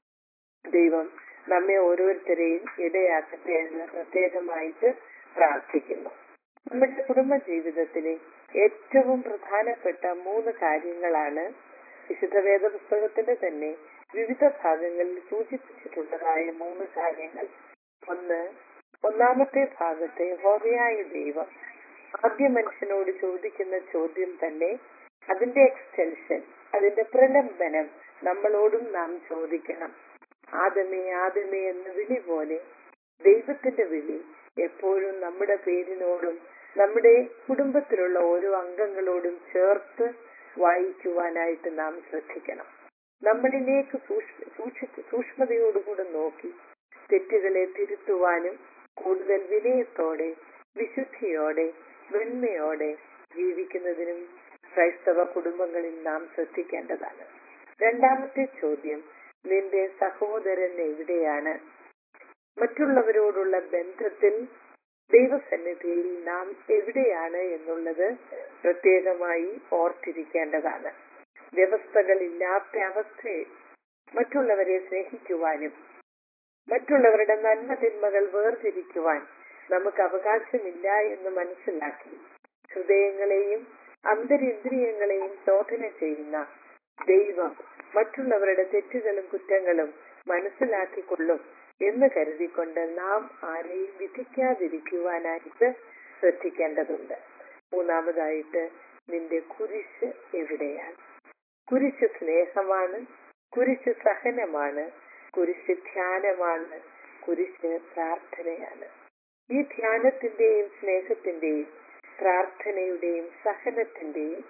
ദൈവം നമ്മെ ഓരോരുത്തരെയും ഇടയാക്കട്ടെ എന്ന് പ്രത്യേകമായിട്ട് പ്രാർത്ഥിക്കുന്നു നമ്മുടെ കുടുംബ ജീവിതത്തിലെ ഏറ്റവും പ്രധാനപ്പെട്ട മൂന്ന് കാര്യങ്ങളാണ് വിശുദ്ധ വേദ പുസ്തകത്തിന്റെ തന്നെ വിവിധ ഭാഗങ്ങളിൽ സൂചിപ്പിച്ചിട്ടുള്ളതായ മൂന്ന് കാര്യങ്ങൾ ഒന്ന് ഒന്നാമത്തെ ഭാഗത്തെ ഹോവയായ ദൈവം ആദ്യ മനുഷ്യനോട് ചോദിക്കുന്ന ചോദ്യം തന്നെ അതിന്റെ എക്സ്റ്റൻഷൻ അതിന്റെ പ്രലംബനം നമ്മളോടും നാം ചോദിക്കണം ആദമേ ആദമേ എന്ന വിളി പോലെ ദൈവത്തിന്റെ വിളി എപ്പോഴും നമ്മുടെ പേരിനോടും നമ്മുടെ കുടുംബത്തിലുള്ള ഓരോ അംഗങ്ങളോടും ചേർത്ത് വായിക്കുവാനായിട്ട് നാം ശ്രദ്ധിക്കണം നമ്മളിലേക്ക് സൂക്ഷിച്ച് സൂക്ഷ്മതയോടുകൂടെ നോക്കി തെറ്റുകളെ തിരുത്തുവാനും കൂടുതൽ വിനയത്തോടെ വിശുദ്ധിയോടെ വെണ്മയോടെ ജീവിക്കുന്നതിനും ക്രൈസ്തവ കുടുംബങ്ങളിൽ നാം ശ്രദ്ധിക്കേണ്ടതാണ് രണ്ടാമത്തെ ചോദ്യം നിന്റെ സഹോദരൻ എവിടെയാണ് മറ്റുള്ളവരോടുള്ള ബന്ധത്തിൽ ദൈവസന്നിധിയിൽ നാം എവിടെയാണ് എന്നുള്ളത് പ്രത്യേകമായി ഓർത്തിരിക്കേണ്ടതാണ് വ്യവസ്ഥകളില്ലാത്ത അവസ്ഥയിൽ മറ്റുള്ളവരെ സ്നേഹിക്കുവാനും മറ്റുള്ളവരുടെ നന്മ തിന്മകൾ വേർതിരിക്കുവാൻ നമുക്ക് അവകാശമില്ല എന്ന് മനസ്സിലാക്കി ഹൃദയങ്ങളെയും അന്തരിന്ദ്രിയങ്ങളെയും ശോധന ചെയ്യുന്ന ദൈവം മറ്റുള്ളവരുടെ തെറ്റുകളും കുറ്റങ്ങളും മനസ്സിലാക്കിക്കൊള്ളും എന്ന് കരുതിക്കൊണ്ട് നാം ആരെയും വിധിക്കാതിരിക്കുവാനായിട്ട് ശ്രദ്ധിക്കേണ്ടതുണ്ട് മൂന്നാമതായിട്ട് നിന്റെ കുരിശ് എവിടെയാണ് കുരിശ് സ്നേഹമാണ് കുരിശ് സഹനമാണ് കുരിശ് ധ്യാനമാണ് കുരിശ് പ്രാർത്ഥനയാണ് ഈ ധ്യാനത്തിന്റെയും സ്നേഹത്തിന്റെയും പ്രാർത്ഥനയുടെയും സഹനത്തിന്റെയും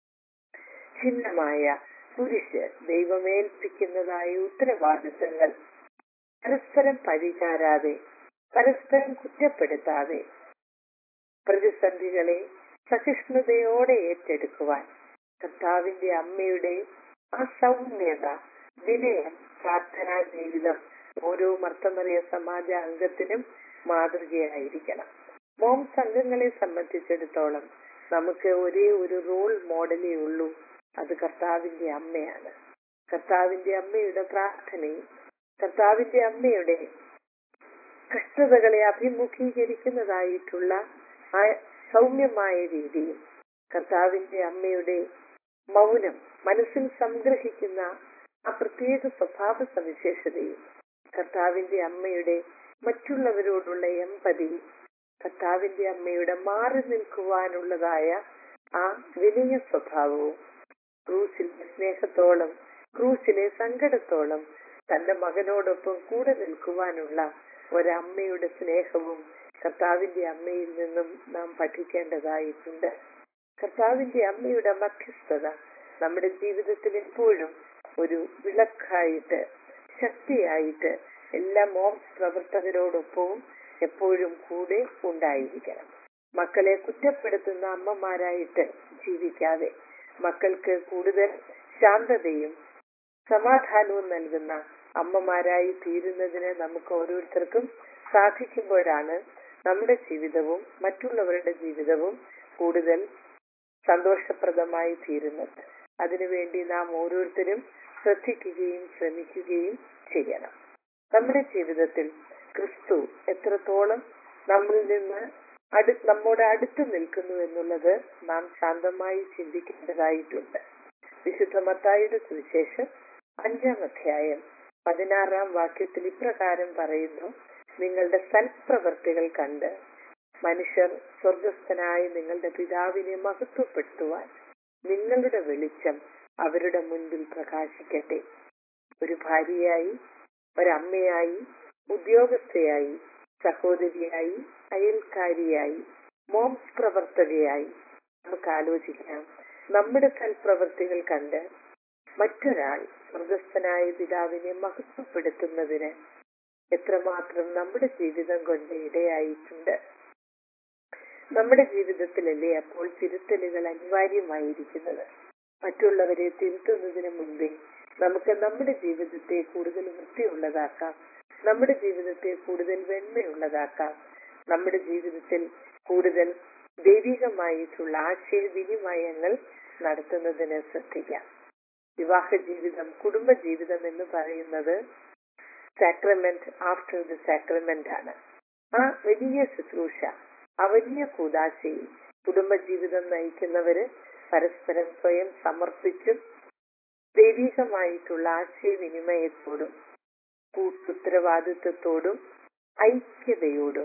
ഭിന്നമായ കുരിശ് ദൈവമേൽപ്പിക്കുന്നതായ ഉത്തരവാദിത്തങ്ങൾ പരസ്പരം പഴിചാരാതെ പരസ്പരം കുറ്റപ്പെടുത്താതെ പ്രതിസന്ധികളെ സഹിഷ്ണുതയോടെ ഏറ്റെടുക്കുവാൻ കർത്താവിന്റെ അമ്മയുടെ ആ സൗമ്യത വിനയം പ്രാർത്ഥനാ ജീവിതം ഓരോ മർത്തമറിയ സമാജ അംഗത്തിനും മാതൃകയായിരിക്കണം മോം സംഘങ്ങളെ സംബന്ധിച്ചിടത്തോളം നമുക്ക് ഒരേ ഒരു റോൾ മോഡലേ ഉള്ളൂ അത് കർത്താവിന്റെ അമ്മയാണ് കർത്താവിന്റെ അമ്മയുടെ പ്രാർത്ഥനയും കർത്താവിന്റെ അമ്മയുടെ കഷ്ടതകളെ അഭിമുഖീകരിക്കുന്നതായിട്ടുള്ള ആ സൗമ്യമായ രീതിയും കർത്താവിന്റെ അമ്മയുടെ മൗനം മനസ്സിൽ സംഗ്രഹിക്കുന്ന ആ പ്രത്യേക സ്വഭാവ സവിശേഷതയും കർത്താവിന്റെ അമ്മയുടെ മറ്റുള്ളവരോടുള്ള എമ്പതി കർത്താവിന്റെ അമ്മയുടെ മാറി നിൽക്കുവാനുള്ളതായ ആ വിനയ സ്വഭാവവും ക്രൂസിലെ സ്നേഹത്തോളം ക്രൂസിലെ സങ്കടത്തോളം തന്റെ മകനോടൊപ്പം കൂടെ നിൽക്കുവാനുള്ള ഒരമ്മയുടെ സ്നേഹവും കർത്താവിന്റെ അമ്മയിൽ നിന്നും നാം പഠിക്കേണ്ടതായിട്ടുണ്ട് കർത്താവിന്റെ അമ്മയുടെ മധ്യസ്ഥത നമ്മുടെ ജീവിതത്തിൽ എപ്പോഴും ഒരു വിളക്കായിട്ട് ശക്തിയായിട്ട് എല്ലാ മോംസ് പ്രവർത്തകരോടൊപ്പവും എപ്പോഴും കൂടെ ഉണ്ടായിരിക്കണം മക്കളെ കുറ്റപ്പെടുത്തുന്ന അമ്മമാരായിട്ട് ജീവിക്കാതെ മക്കൾക്ക് കൂടുതൽ ശാന്തതയും സമാധാനവും നൽകുന്ന അമ്മമാരായി തീരുന്നതിന് നമുക്ക് ഓരോരുത്തർക്കും സാധിക്കുമ്പോഴാണ് നമ്മുടെ ജീവിതവും മറ്റുള്ളവരുടെ ജീവിതവും കൂടുതൽ സന്തോഷപ്രദമായി തീരുന്നത് അതിനുവേണ്ടി നാം ഓരോരുത്തരും ശ്രദ്ധിക്കുകയും ശ്രമിക്കുകയും ചെയ്യണം നമ്മുടെ ജീവിതത്തിൽ ക്രിസ്തു എത്രത്തോളം നമ്മളിൽ നിന്ന് അടു നമ്മോട് അടുത്ത് നിൽക്കുന്നു എന്നുള്ളത് നാം ശാന്തമായി ചിന്തിക്കേണ്ടതായിട്ടുണ്ട് വിശുദ്ധ മത്തായിയുടെ സുവിശേഷം അഞ്ചാം അധ്യായം പതിനാറാം വാക്യത്തിൽ ഇപ്രകാരം പറയുന്നു നിങ്ങളുടെ സൽപ്രവർത്തികൾ കണ്ട് മനുഷ്യർ സ്വർഗസ്ഥനായ നിങ്ങളുടെ പിതാവിനെ മഹത്വപ്പെടുത്തുവാൻ നിങ്ങളുടെ വെളിച്ചം അവരുടെ മുൻപിൽ പ്രകാശിക്കട്ടെ ഒരു ഭാര്യയായി ഒരമ്മയായി ഉദ്യോഗസ്ഥയായി സഹോദരിയായി അയൽക്കാരിയായി മോംസ് പ്രവർത്തകയായി നമുക്ക് ആലോചിക്കാം നമ്മുടെ സൽപ്രവർത്തികൾ കണ്ട് മറ്റൊരാൾ സ്വർഗസ്ഥനായ പിതാവിനെ മഹത്വപ്പെടുത്തുന്നതിന് എത്രമാത്രം നമ്മുടെ ജീവിതം കൊണ്ട് ഇടയായിട്ടുണ്ട് നമ്മുടെ ജീവിതത്തിലല്ലേ അപ്പോൾ തിരുത്തലുകൾ അനിവാര്യമായിരിക്കുന്നത് മറ്റുള്ളവരെ തിരുത്തുന്നതിന് മുമ്പേ നമുക്ക് നമ്മുടെ ജീവിതത്തെ കൂടുതൽ വൃത്തിയുള്ളതാക്കാം നമ്മുടെ ജീവിതത്തെ കൂടുതൽ വെണ്മയുള്ളതാക്കാം നമ്മുടെ ജീവിതത്തിൽ കൂടുതൽ ദൈവികമായിട്ടുള്ള ആശയവിനിമയങ്ങൾ നടത്തുന്നതിന് ശ്രദ്ധിക്കാം വിവാഹ ജീവിതം കുടുംബ ജീവിതം എന്ന് പറയുന്നത് സാക്രമെന്റ് ആഫ്റ്റർ ദ സാക്രമെന്റ് ആണ് ആ വലിയ ശുശ്രൂഷ ആ വലിയ കൂതാശയിൽ കുടുംബജീവിതം നയിക്കുന്നവര് പരസ്പരം സ്വയം സമർപ്പിച്ചും ദൈവികമായിട്ടുള്ള ആശയവിനിമയത്തോടും ഉത്തരവാദിത്വത്തോടും ഐക്യതയോടും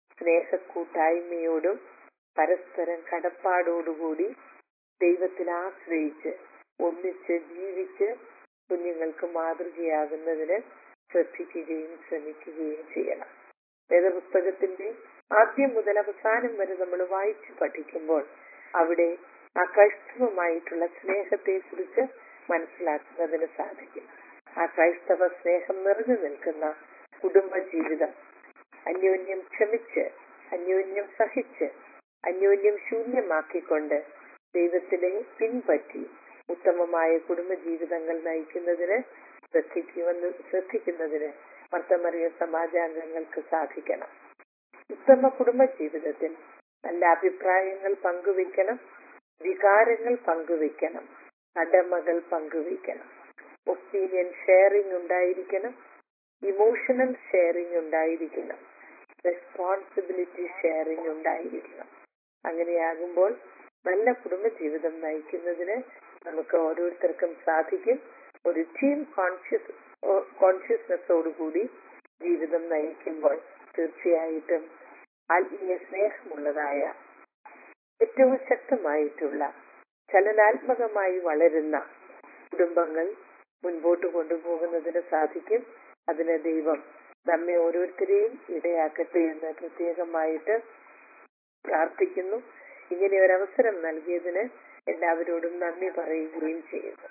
സ്നേഹക്കൂട്ടായ്മയോടും പരസ്പരം കടപ്പാടോടുകൂടി ദൈവത്തിൽ ആശ്രയിച്ച് ഒന്നിച്ച് ജീവിച്ച് കുഞ്ഞുങ്ങൾക്ക് മാതൃകയാകുന്നതിന് ശ്രദ്ധിക്കുകയും ശ്രമിക്കുകയും ചെയ്യണം വേദപുസ്തകത്തിന്റെ ആദ്യം മുതൽ അവസാനം വരെ നമ്മൾ വായിച്ചു പഠിക്കുമ്പോൾ അവിടെ ആ ക്രൈസ്തവമായിട്ടുള്ള സ്നേഹത്തെ കുറിച്ച് മനസ്സിലാക്കുന്നതിന് സാധിക്കും ആ ക്രൈസ്തവ സ്നേഹം നിറഞ്ഞു നിൽക്കുന്ന കുടുംബ ജീവിതം അന്യോന്യം ക്ഷമിച്ച് അന്യോന്യം സഹിച്ച് അന്യോന്യം ശൂന്യമാക്കിക്കൊണ്ട് ദൈവത്തിനെ പിൻപറ്റി ഉത്തമമായ കുടുംബ ജീവിതങ്ങൾ നയിക്കുന്നതിന് ശ്രദ്ധിക്കുമെന്ന് ശ്രദ്ധിക്കുന്നതിന് മർത്തമറിയ സമാജാംഗങ്ങൾക്ക് സാധിക്കണം ഉത്തമ കുടുംബ ജീവിതത്തിൽ നല്ല അഭിപ്രായങ്ങൾ പങ്കുവെക്കണം വികാരങ്ങൾ പങ്കുവെക്കണം കടമകൾ പങ്കുവെക്കണം ഒപ്പീനിയൻ ഷെയറിംഗ് ഉണ്ടായിരിക്കണം ഇമോഷണൽ ഷെയറിംഗ് ഉണ്ടായിരിക്കണം റെസ്പോൺസിബിലിറ്റി ഷെയറിംഗ് ഉണ്ടായിരിക്കണം അങ്ങനെയാകുമ്പോൾ നല്ല കുടുംബജീവിതം നയിക്കുന്നതിന് നമുക്ക് ഓരോരുത്തർക്കും സാധിക്കും ഒരു ടീം കോൺഷ്യസ് കോൺഷ്യസ്നെസ്സോടുകൂടി ജീവിതം നയിക്കുമ്പോൾ തീർച്ചയായിട്ടും ആത്മീയ സ്നേഹമുള്ളതായ ഏറ്റവും ശക്തമായിട്ടുള്ള ചലനാത്മകമായി വളരുന്ന കുടുംബങ്ങൾ മുൻപോട്ട് കൊണ്ടുപോകുന്നതിന് സാധിക്കും അതിന് ദൈവം നമ്മെ ഓരോരുത്തരെയും ഇടയാക്കട്ടെ എന്ന് പ്രത്യേകമായിട്ട് പ്രാർത്ഥിക്കുന്നു ഇങ്ങനെ ഒരു അവസരം നൽകിയതിന് എല്ലാവരോടും നന്ദി പറയുകയും ചെയ്യുന്നു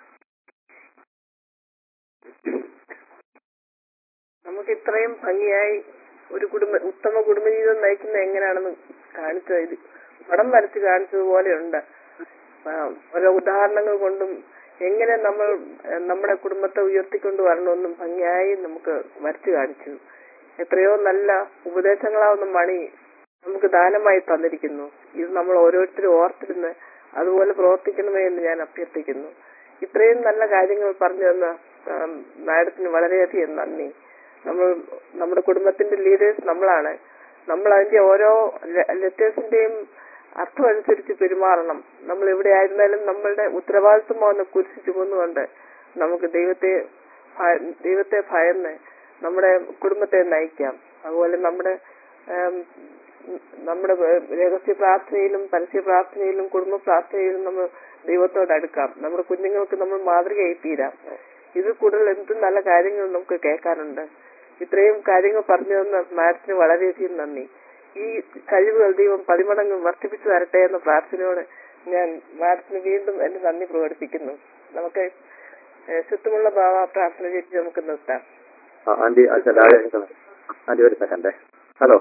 നമുക്ക് ഇത്രയും ഭംഗിയായി ഒരു കുടുംബ ഉത്തമ കുടുംബജീവിതം നയിക്കുന്നത് എങ്ങനെയാണെന്ന് കാണിച്ചത് ഇത് പടം വരച്ച് കാണിച്ചതുപോലെ ഉണ്ട് ഓരോ ഉദാഹരണങ്ങൾ കൊണ്ടും എങ്ങനെ നമ്മൾ ഏഹ്, നമ്മുടെ കുടുംബത്തെ ഉയർത്തിക്കൊണ്ട് വരണമെന്നും ഭംഗിയായി നമുക്ക് വരച്ചു കാണിച്ചു എത്രയോ നല്ല ഉപദേശങ്ങളാവുന്ന മണി നമുക്ക് ദാനമായി തന്നിരിക്കുന്നു ഇത് നമ്മൾ ഓരോരുത്തരും ഓർത്തിരുന്ന് അതുപോലെ പ്രവർത്തിക്കണമേ എന്ന് ഞാൻ അഭ്യർത്ഥിക്കുന്നു ഇത്രയും നല്ല കാര്യങ്ങൾ പറഞ്ഞു തന്ന ആം, മാഡത്തിന് വളരെയധികം നന്ദി നമ്മൾ നമ്മുടെ കുടുംബത്തിന്റെ ലീഡേഴ്സ് നമ്മളാണ് നമ്മൾ അതിന്റെ ഓരോ ലെറ്റേഴ്സിന്റെയും അർത്ഥം അനുസരിച്ച് പെരുമാറണം നമ്മൾ എവിടെ ആയിരുന്നാലും നമ്മളുടെ ഉത്തരവാദിത്വമാവുന്ന കുരിശ് ചുമന്നുകൊണ്ട് നമുക്ക് ദൈവത്തെ ഭയ- ദൈവത്തെ ഭയന്ന് നമ്മുടെ കുടുംബത്തെ നയിക്കാം അതുപോലെ നമ്മുടെ ആം, നമ്മുടെ രഹസ്യ പ്രാർത്ഥനയിലും പരസ്യ പ്രാർത്ഥനയിലും കുടുംബ പ്രാർത്ഥനയിലും നമ്മൾ ദൈവത്തോട് അടുക്കാം നമ്മുടെ കുഞ്ഞുങ്ങൾക്ക് നമ്മൾ മാതൃകയായി തീരാം ഇത് കൂടുതൽ എന്ത് നല്ല കാര്യങ്ങൾ നമുക്ക് കേൾക്കാനുണ്ട് ഇത്രയും കാര്യങ്ങൾ പറഞ്ഞു തന്ന മാഡത്തിന് വളരെയധികം നന്ദി ഈ കഴിവുകൾ ദൈവം പതിമടങ്ങ് വർദ്ധിപ്പിച്ചു തരട്ടെ എന്ന പ്രാർത്ഥനയോട് ഞാൻ മാഡത്തിന് വീണ്ടും എന്റെ നന്ദി പ്രകടിപ്പിക്കുന്നു നമുക്ക് ഏഹ്, ചുറ്റുമുള്ള ഭാവ പ്രാർത്ഥന ചെയ്ത് നമുക്ക് നിർത്താം ആ, ആന്റി അച്ഛൻ രാജേഷ് ആന്റി ഒരു സെക്കൻഡേ ഹലോ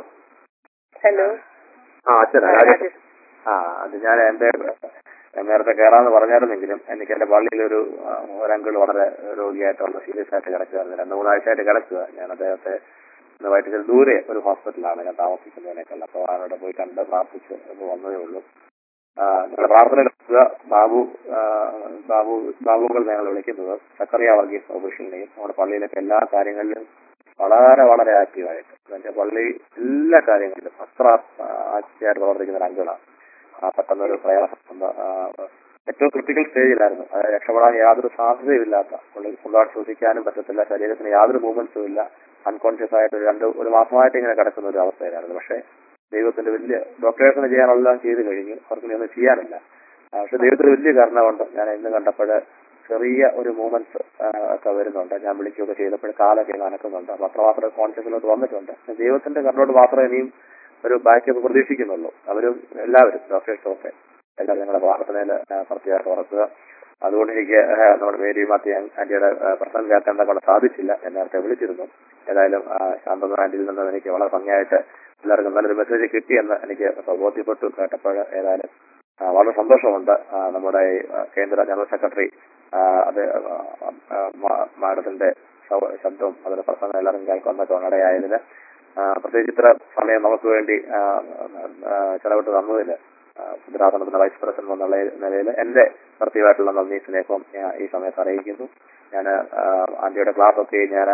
ഹലോ ആ അച്ഛൻ ആ, രാജേഷ് രാജേഷ്. ആ അത് ഞാൻ എന്റെ നേരത്തെ കയറാന്ന് പറഞ്ഞായിരുന്നെങ്കിലും എനിക്ക് എന്റെ പള്ളിയിൽ ഒരു ആ, ഒരു അങ്കിൾ വളരെ രോഗിയായിട്ടുള്ള സീരിയസ് ആയിട്ട് കിടക്കുകയായിരുന്നു രണ്ട് മൂന്നാഴ്ചയായിട്ട് കിടക്കുക ഞാൻ അദ്ദേഹത്തെ ഇന്ന് വൈകിട്ട് ദൂരെ ഒരു ഹോസ്പിറ്റലാണ് ഞാൻ താമസിക്കുന്നതിനേക്കാൾ അപ്പോൾ അവിടെ പോയി കണ്ട് പ്രാർത്ഥിച്ച് ഒന്ന് വന്നതേ ഉള്ളൂ ആ, ഞങ്ങളുടെ പ്രാർത്ഥന എടുക്കുക ബാബു ആ, ബാബു ബാബുകൾ ഞങ്ങൾ വിളിക്കുന്നത് സക്കറിയ വർഗീസ് ഓഫീഷ്യലിനെയും നമ്മുടെ പള്ളിയിലൊക്കെ എല്ലാ കാര്യങ്ങളിലും വളരെ വളരെ ആക്റ്റീവായിട്ട് എന്നുവെച്ചാൽ പള്ളി എല്ലാ കാര്യങ്ങളിലും അത്ര ആക്റ്റീവായിട്ട് പ്രവർത്തിക്കുന്ന ഒരു അങ്കിളാണ് ആ പെട്ടെന്നൊരു പ്രയാസം വന്ന്, ആ, ഏറ്റവും ക്രിട്ടിക്കൽ സ്റ്റേജിലായിരുന്നു അതായത് രക്ഷപ്പെടാൻ യാതൊരു സാധ്യതയുമില്ലാത്ത പുള്ളി സ്വന്തമായിട്ട് ശ്വസിക്കാനും പറ്റത്തില്ല ശരീരത്തിന് യാതൊരു മൂവ്മെന്റ്സും ഇല്ല അൺകോൺഷ്യസ് ആയിട്ട് ഒരു രണ്ട് ഒരു മാസമായിട്ട് ഇങ്ങനെ കിടക്കുന്ന ഒരു അവസ്ഥയിലായിരുന്നു പക്ഷേ ദൈവത്തിന്റെ വലിയ ഡോക്ടേഴ്സിന് ചെയ്യാനുള്ളതെല്ലാം ചെയ്ത് കഴിഞ്ഞു അവർക്ക് ഇനി ഒന്നും ചെയ്യാനില്ല ആ, പക്ഷെ ദൈവത്തിന് വലിയ കാരണമുണ്ട് ഞാൻ ഇന്ന് കണ്ടപ്പോൾ ചെറിയ ഒരു മൂവ്മെന്റ്സ് ഒക്കെ വരുന്നുണ്ട് ഞാൻ വിളിക്കുകയൊക്കെ ചെയ്തപ്പോൾ കാലൊക്കെ നനക്കുന്നുണ്ട് അപ്പൊ അത്രമാത്രം കോൺഷ്യസിലോട്ട് വന്നിട്ടുണ്ട് ദൈവത്തിന്റെ കണ്ണോട് മാത്രമേ ഇനിയും ഒരു ബാക്കപ്പ് പ്രതീക്ഷിക്കുന്നുള്ളൂ അവരും എല്ലാവരും ഡോക്ടേഴ്സും ഒക്കെ എല്ലാവരും ഞങ്ങളുടെ പ്രാർത്ഥനയിൽ പ്രത്യേകമായിട്ട് ഉറക്കുക അതുകൊണ്ട് എനിക്ക് ആ, നമ്മുടെ മേരി മാത്യു ആന്റിയുടെ ആ, പ്രശ്നം കേൾക്കാൻ കൊണ്ട് സാധിച്ചില്ല ഞാൻ നേരത്തെ വിളിച്ചിരുന്നു ഏതായാലും ആ, ശാന്തത ആന്റിയിൽ നിന്ന് എനിക്ക് വളരെ ഭംഗിയായിട്ട് എല്ലാവർക്കും നല്ലൊരു മെസ്സേജ് കിട്ടിയെന്ന് എനിക്ക് ബോധ്യപ്പെട്ടു കേട്ടപ്പോൾ ഏതായാലും ആ, വളരെ സന്തോഷമുണ്ട് ആ, നമ്മുടെ ഈ, ആ, കേന്ദ്ര ജനറൽ സെക്രട്ടറി ആ, അത് ആ, ആ, മാ- മാഡത്തിന്റെ ശവ- ശബ്ദവും അതിന്റെ പ്രസംഗം എല്ലാവരും കേൾക്കുന്നൊക്കെ ഇടയായതിന് ആ, പ്രത്യേകിച്ച് ഇത്ര സമയം നമുക്ക് വേണ്ടി ആ, ആ, ചെലവിട്ട് തന്നതിന് സുധരാസനത്തിന്റെ വൈസ് പ്രസിഡന്റ് എന്നുള്ള നിലയിൽ എന്റെ പ്രത്യേകമായിട്ടുള്ള നന്ദി സ്നേഹവും ഞാൻ ഈ സമയത്ത് അറിയിക്കുന്നു ഞാൻ ആന്റിയുടെ ക്ലാസ് ഒക്കെ ഞാൻ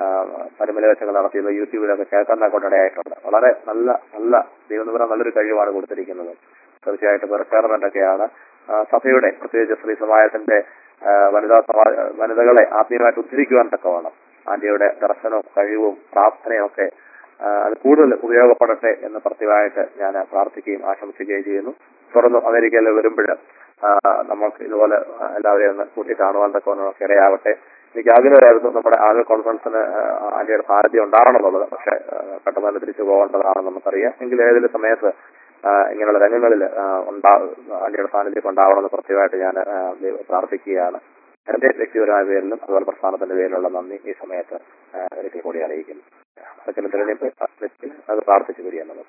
പരുമല വെച്ചൊക്കെ നടത്തിയത് യൂട്യൂബിലൊക്കെ കേൾക്കാൻ കൊണ്ടിടയായിട്ടുണ്ട് വളരെ നല്ല നല്ല ദൈവം പറയാൻ നല്ലൊരു കഴിവാണ് കൊടുത്തിരിക്കുന്നത് തീർച്ചയായിട്ടും റിക്വയർമെന്റ് ഒക്കെയാണ് ആ, സഭയുടെ പ്രത്യേകിച്ച് ശ്രീ സമാജത്തിന്റെ ആ, വനിതാ സമാ- വനിതകളെ ആത്മീയമായിട്ട് ഉദ്ധരിക്കുവാൻ തക്കവണ്ണം ആന്റിയുടെ ദർശനവും കഴിവും പ്രാർത്ഥനയും ഒക്കെ ആ, അത് കൂടുതൽ ഉപയോഗപ്പെടട്ടെ എന്ന് പ്രത്യേകമായിട്ട് ഞാൻ പ്രാർത്ഥിക്കുകയും ആശംസിക്കുകയും ചെയ്യുന്നു തുടർന്ന് അമേരിക്കയിൽ വരുമ്പോൾ നമുക്ക് ഇതുപോലെ ആ, എല്ലാവരെയും ഒന്ന് കൂട്ടി കാണുവാൻ തക്കവണ്ണമൊക്കെ ഇടയാവട്ടെ എനിക്ക് ആഗ്രഹമായിരുന്നു നമ്മുടെ ആദ്യ കോൺഫറൻസിന് ആന്റിയുടെ സാന്നിധ്യം ഉണ്ടാവണമെന്നുള്ളത് പക്ഷെ ആ, പെട്ടെന്ന് തന്നെ തിരിച്ചു പോകേണ്ടതാണെന്ന് നമുക്കറിയാം എങ്കിൽ ഏതെങ്കിലും സമയത്ത് ആ, ഇങ്ങനെയുള്ള രംഗങ്ങളിൽ ഉണ്ടാ ആന്റിയുടെ സാന്നിധ്യം ഉണ്ടാവണമെന്ന് പ്രത്യേകമായിട്ട് ഞാൻ ആ, ദൈവ- പ്രാർത്ഥിക്കുകയാണ് എന്റെ വ്യക്തിപരമായ പേരിലും അതുപോലെ പ്രസ്ഥാനത്തിന്റെ പേരിലുള്ള നന്ദി ഈ സമയത്ത് ആ, ഒരിക്കൽ കൂടി അറിയിക്കുന്നു അതൊക്കെ തെരഞ്ഞെടുപ്പ് അത് പ്രാർത്ഥിച്ചു പിരിയുന്നത്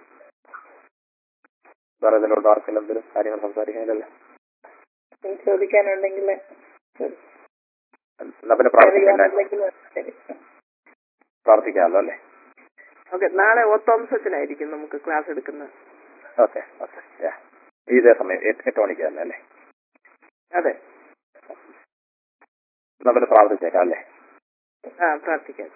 വേറെ ഇതിലുള്ള ആർക്കെങ്കിലും എന്തെങ്കിലും കാര്യങ്ങൾ സംസാരിക്കാനില്ലല്ലോ ഇനി ചോദിക്കാനുണ്ടെങ്കിൽ എന്നാ പിന്നെ പ്രാർത്ഥിക്കാം അറിയാനുണ്ടെങ്കിൽ ശരി പ്രാർത്ഥിക്കാമല്ലോ അല്ലേ ഓക്കെ നാളെ ഓത്തോംസത്തിനായിരിക്കും നമുക്ക് ക്ലാസ് എടുക്കുന്നത് ഓക്കെ ഓക്കെ ഇതേ സമയം എട്ട് എട്ട് മണിക്ക് തന്നെ അല്ലേ അതെ എന്നാ പിന്നെ പ്രാർത്ഥിച്ചേക്കാം അല്ലേ ആ പ്രാർത്ഥിക്കാം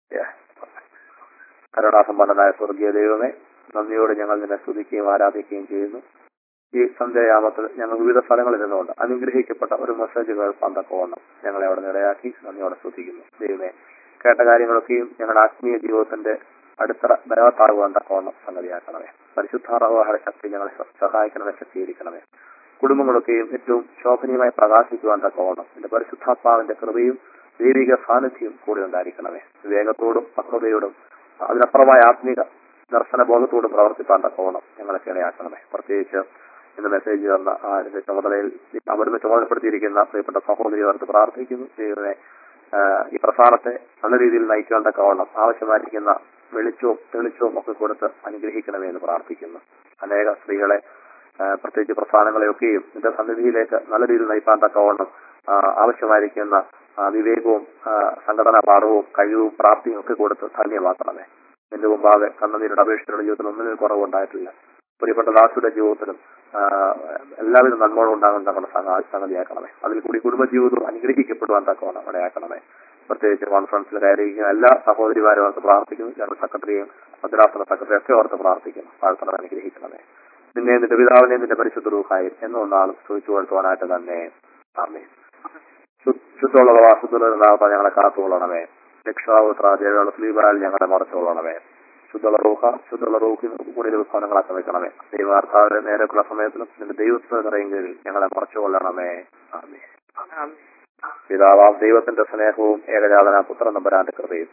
കരുണാസമ്പന്നനായ സ്വർഗീയ ദൈവമേ നന്ദിയോട് ഞങ്ങൾ നിന്നെ സ്തുതിക്കുകയും ആരാധിക്കുകയും ചെയ്യുന്നു ഈ സന്ധ്യായാമത്തിൽ ഞങ്ങൾ വിവിധ സ്ഥലങ്ങളിൽ നിന്നുകൊണ്ട് അനുഗ്രഹിക്കപ്പെട്ട ഒരു മെസ്സേജ് കേൾപ്പാൻ തക്കവണ്ണം ഞങ്ങളെ അവിടെ നിലയാക്കി നന്ദിയോടെ സ്തുതിക്കുന്നു ദൈവമേ കേട്ട കാര്യങ്ങളൊക്കെയും ഞങ്ങളുടെ ആത്മീയ ജീവിതത്തിന്റെ അടിത്തറ ബലവത്താകുവാൻ തക്കവണ്ണം സംഗതിയാക്കണമേ പരിശുദ്ധാറവാഹയുടെ ശക്തി ഞങ്ങളെ സ- സഹായിക്കണമേ ശക്തീകരിക്കണമേ കുടുംബങ്ങളൊക്കെയും ഏറ്റവും ശോഭനീയമായി പ്രകാശിക്കുവാൻ തക്കവണ്ണം എന്റെ പരിശുദ്ധാത്മാവിന്റെ കൃപയും ദൈവിക സാന്നിധ്യവും കൂടെ ഉണ്ടായിരിക്കണമേ വിവേകത്തോടും പക്വതയോടും അതിനപ്പുറമായ ആത്മീക ദർശന ബോധത്തോടും പ്രവർത്തിപ്പാൻ തക്കവണ്ണം ഞങ്ങളെ ഇടയാക്കണമേ പ്രത്യേകിച്ച് ഇന്ന് മെസ്സേജ് തന്ന ആ ഇതിന്റെ ചുമതലയിൽ അവിടുന്ന് ചുമതലപ്പെടുത്തിയിരിക്കുന്ന പ്രിയപ്പെട്ട സഹോദരിയോർത്ത് പ്രാർത്ഥിക്കുന്നു ദൈവമേ ആ, ഈ പ്രസ്ഥാനത്തെ നല്ല രീതിയിൽ നയിക്കാൻ തക്കവണ്ണം ആവശ്യമായിരിക്കുന്ന വെളിച്ചവും തെളിച്ചവും ഒക്കെ കൊടുത്ത് അനുഗ്രഹിക്കണമേ എന്ന് പ്രാർത്ഥിക്കുന്നു അനേക സ്ത്രീകളെ ആ, പ്രത്യേകിച്ച് പ്രസ്ഥാനങ്ങളെയൊക്കെയും നിന്റെ സന്നിധിയിലേക്ക് നല്ല രീതിയിൽ നയിപ്പാൻ തക്കവണ്ണം ആ, ആവശ്യമായിരിക്കുന്ന ആ, വിവേകവും ആ, സംഘടനാ പാഠവും കഴിവും പ്രാപ്തിയും ഒക്കെ കൊടുത്ത് ധന്യമാക്കണമേ നിന്റെ മുമ്പാകെ കണ്ണുനീരുടെ അപേക്ഷയുടെ ജീവിതത്തിൽ ഒന്നിനും കുറവുണ്ടായിട്ടില്ല പ്രിയപ്പെട്ട ദാസുടെ ജീവിതത്തിലും ആ, എല്ലാവിധ നന്മകളും ഉണ്ടാകാൻ തക്കവണ്ണം സംഗ- സംഗതിയാക്കണമേ അതിൽ കൂടി കുടുംബജീവിതവും അനുഗ്രഹിക്കപ്പെടുവാൻ തക്കവണ്ണം ഇടയാക്കണമേ പ്രത്യേകിച്ച് കോൺഫറൻസിൽ കയറിയിരിക്കുന്ന എല്ലാ സഹോദരിമാരും ഓർത്ത് പ്രാർത്ഥിക്കുന്നു ജനറൽ സെക്രട്ടറിയും ഭദ്രാസന സെക്രട്ടറി ഒക്കെ ഓർത്ത് പ്രാർത്ഥിക്കുന്നു പ്രാർത്ഥന അനുഗ്രഹിക്കണമേ നിന്നെ നിന്റെ പിതാവിനെ നിന്റെ പരിശുദ്ധ റൂഹായി എന്നൊന്നാളും ചോദിച്ചു കൊടുത്തുവാനായിട്ട് തന്നെ ആമേ ശുദ്ധമുള്ള ശുദ്ധമുള്ള ഞങ്ങളെ കാത്തുകൊള്ളണമേ രക്ഷാവുത്ര ജയമുള്ള സ്ലീബാൽ ഞങ്ങളെ മറച്ചുകൊള്ളണമേ ശുദ്ധമുള്ള റൂഹ ശുദ്ധമുള്ള റൂഹിന് കൂടി വിഭാവനങ്ങളാക്കി വെക്കണമേ ദൈവാർത്ഥാവിന്റെ നേരെക്കുള്ള സമയത്തിലും നിന്റെ ദൈവത്തിന് നിറയെങ്കിൽ ഞങ്ങളെ മറച്ചുകൊള്ളണമേ ആമേ ആമേൻ. പിതാവാം ദൈവത്തിന്റെ സ്നേഹവും ഏകജാതന പുത്രൻ നമ്പരാന്റെ കൃപയും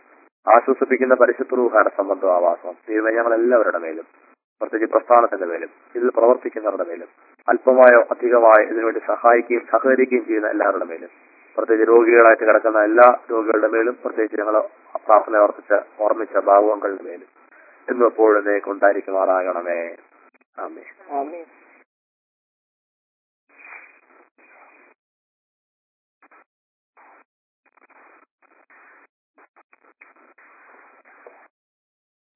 ആശ്വസിപ്പിക്കുന്ന പരിശുദ്ധ റൂഹായുടെ സംബന്ധം ആവാസം ദൈവം ഞങ്ങൾ എല്ലാവരുടെ മേലും പ്രത്യേകിച്ച് പ്രസ്ഥാനത്തിന്റെ മേലും ഇതിൽ പ്രവർത്തിക്കുന്നവരുടെ മേലും അല്പമായോ അധികമായോ ഇതിനുവേണ്ടി സഹായിക്കുകയും സഹകരിക്കുകയും ചെയ്യുന്ന എല്ലാവരുടെ മേലും പ്രത്യേകിച്ച് രോഗികളായിട്ട് കിടക്കുന്ന എല്ലാ രോഗികളുടെ മേലും പ്രത്യേകിച്ച് ഞങ്ങൾ പ്രാർത്ഥന ഓർപ്പിച്ച ഓർമ്മിച്ച ഭാവങ്ങളുടെ മേലും എന്നും എപ്പോഴും ഉണ്ടായിരിക്കുമാറാകണമേ ആമേ ആമേൻ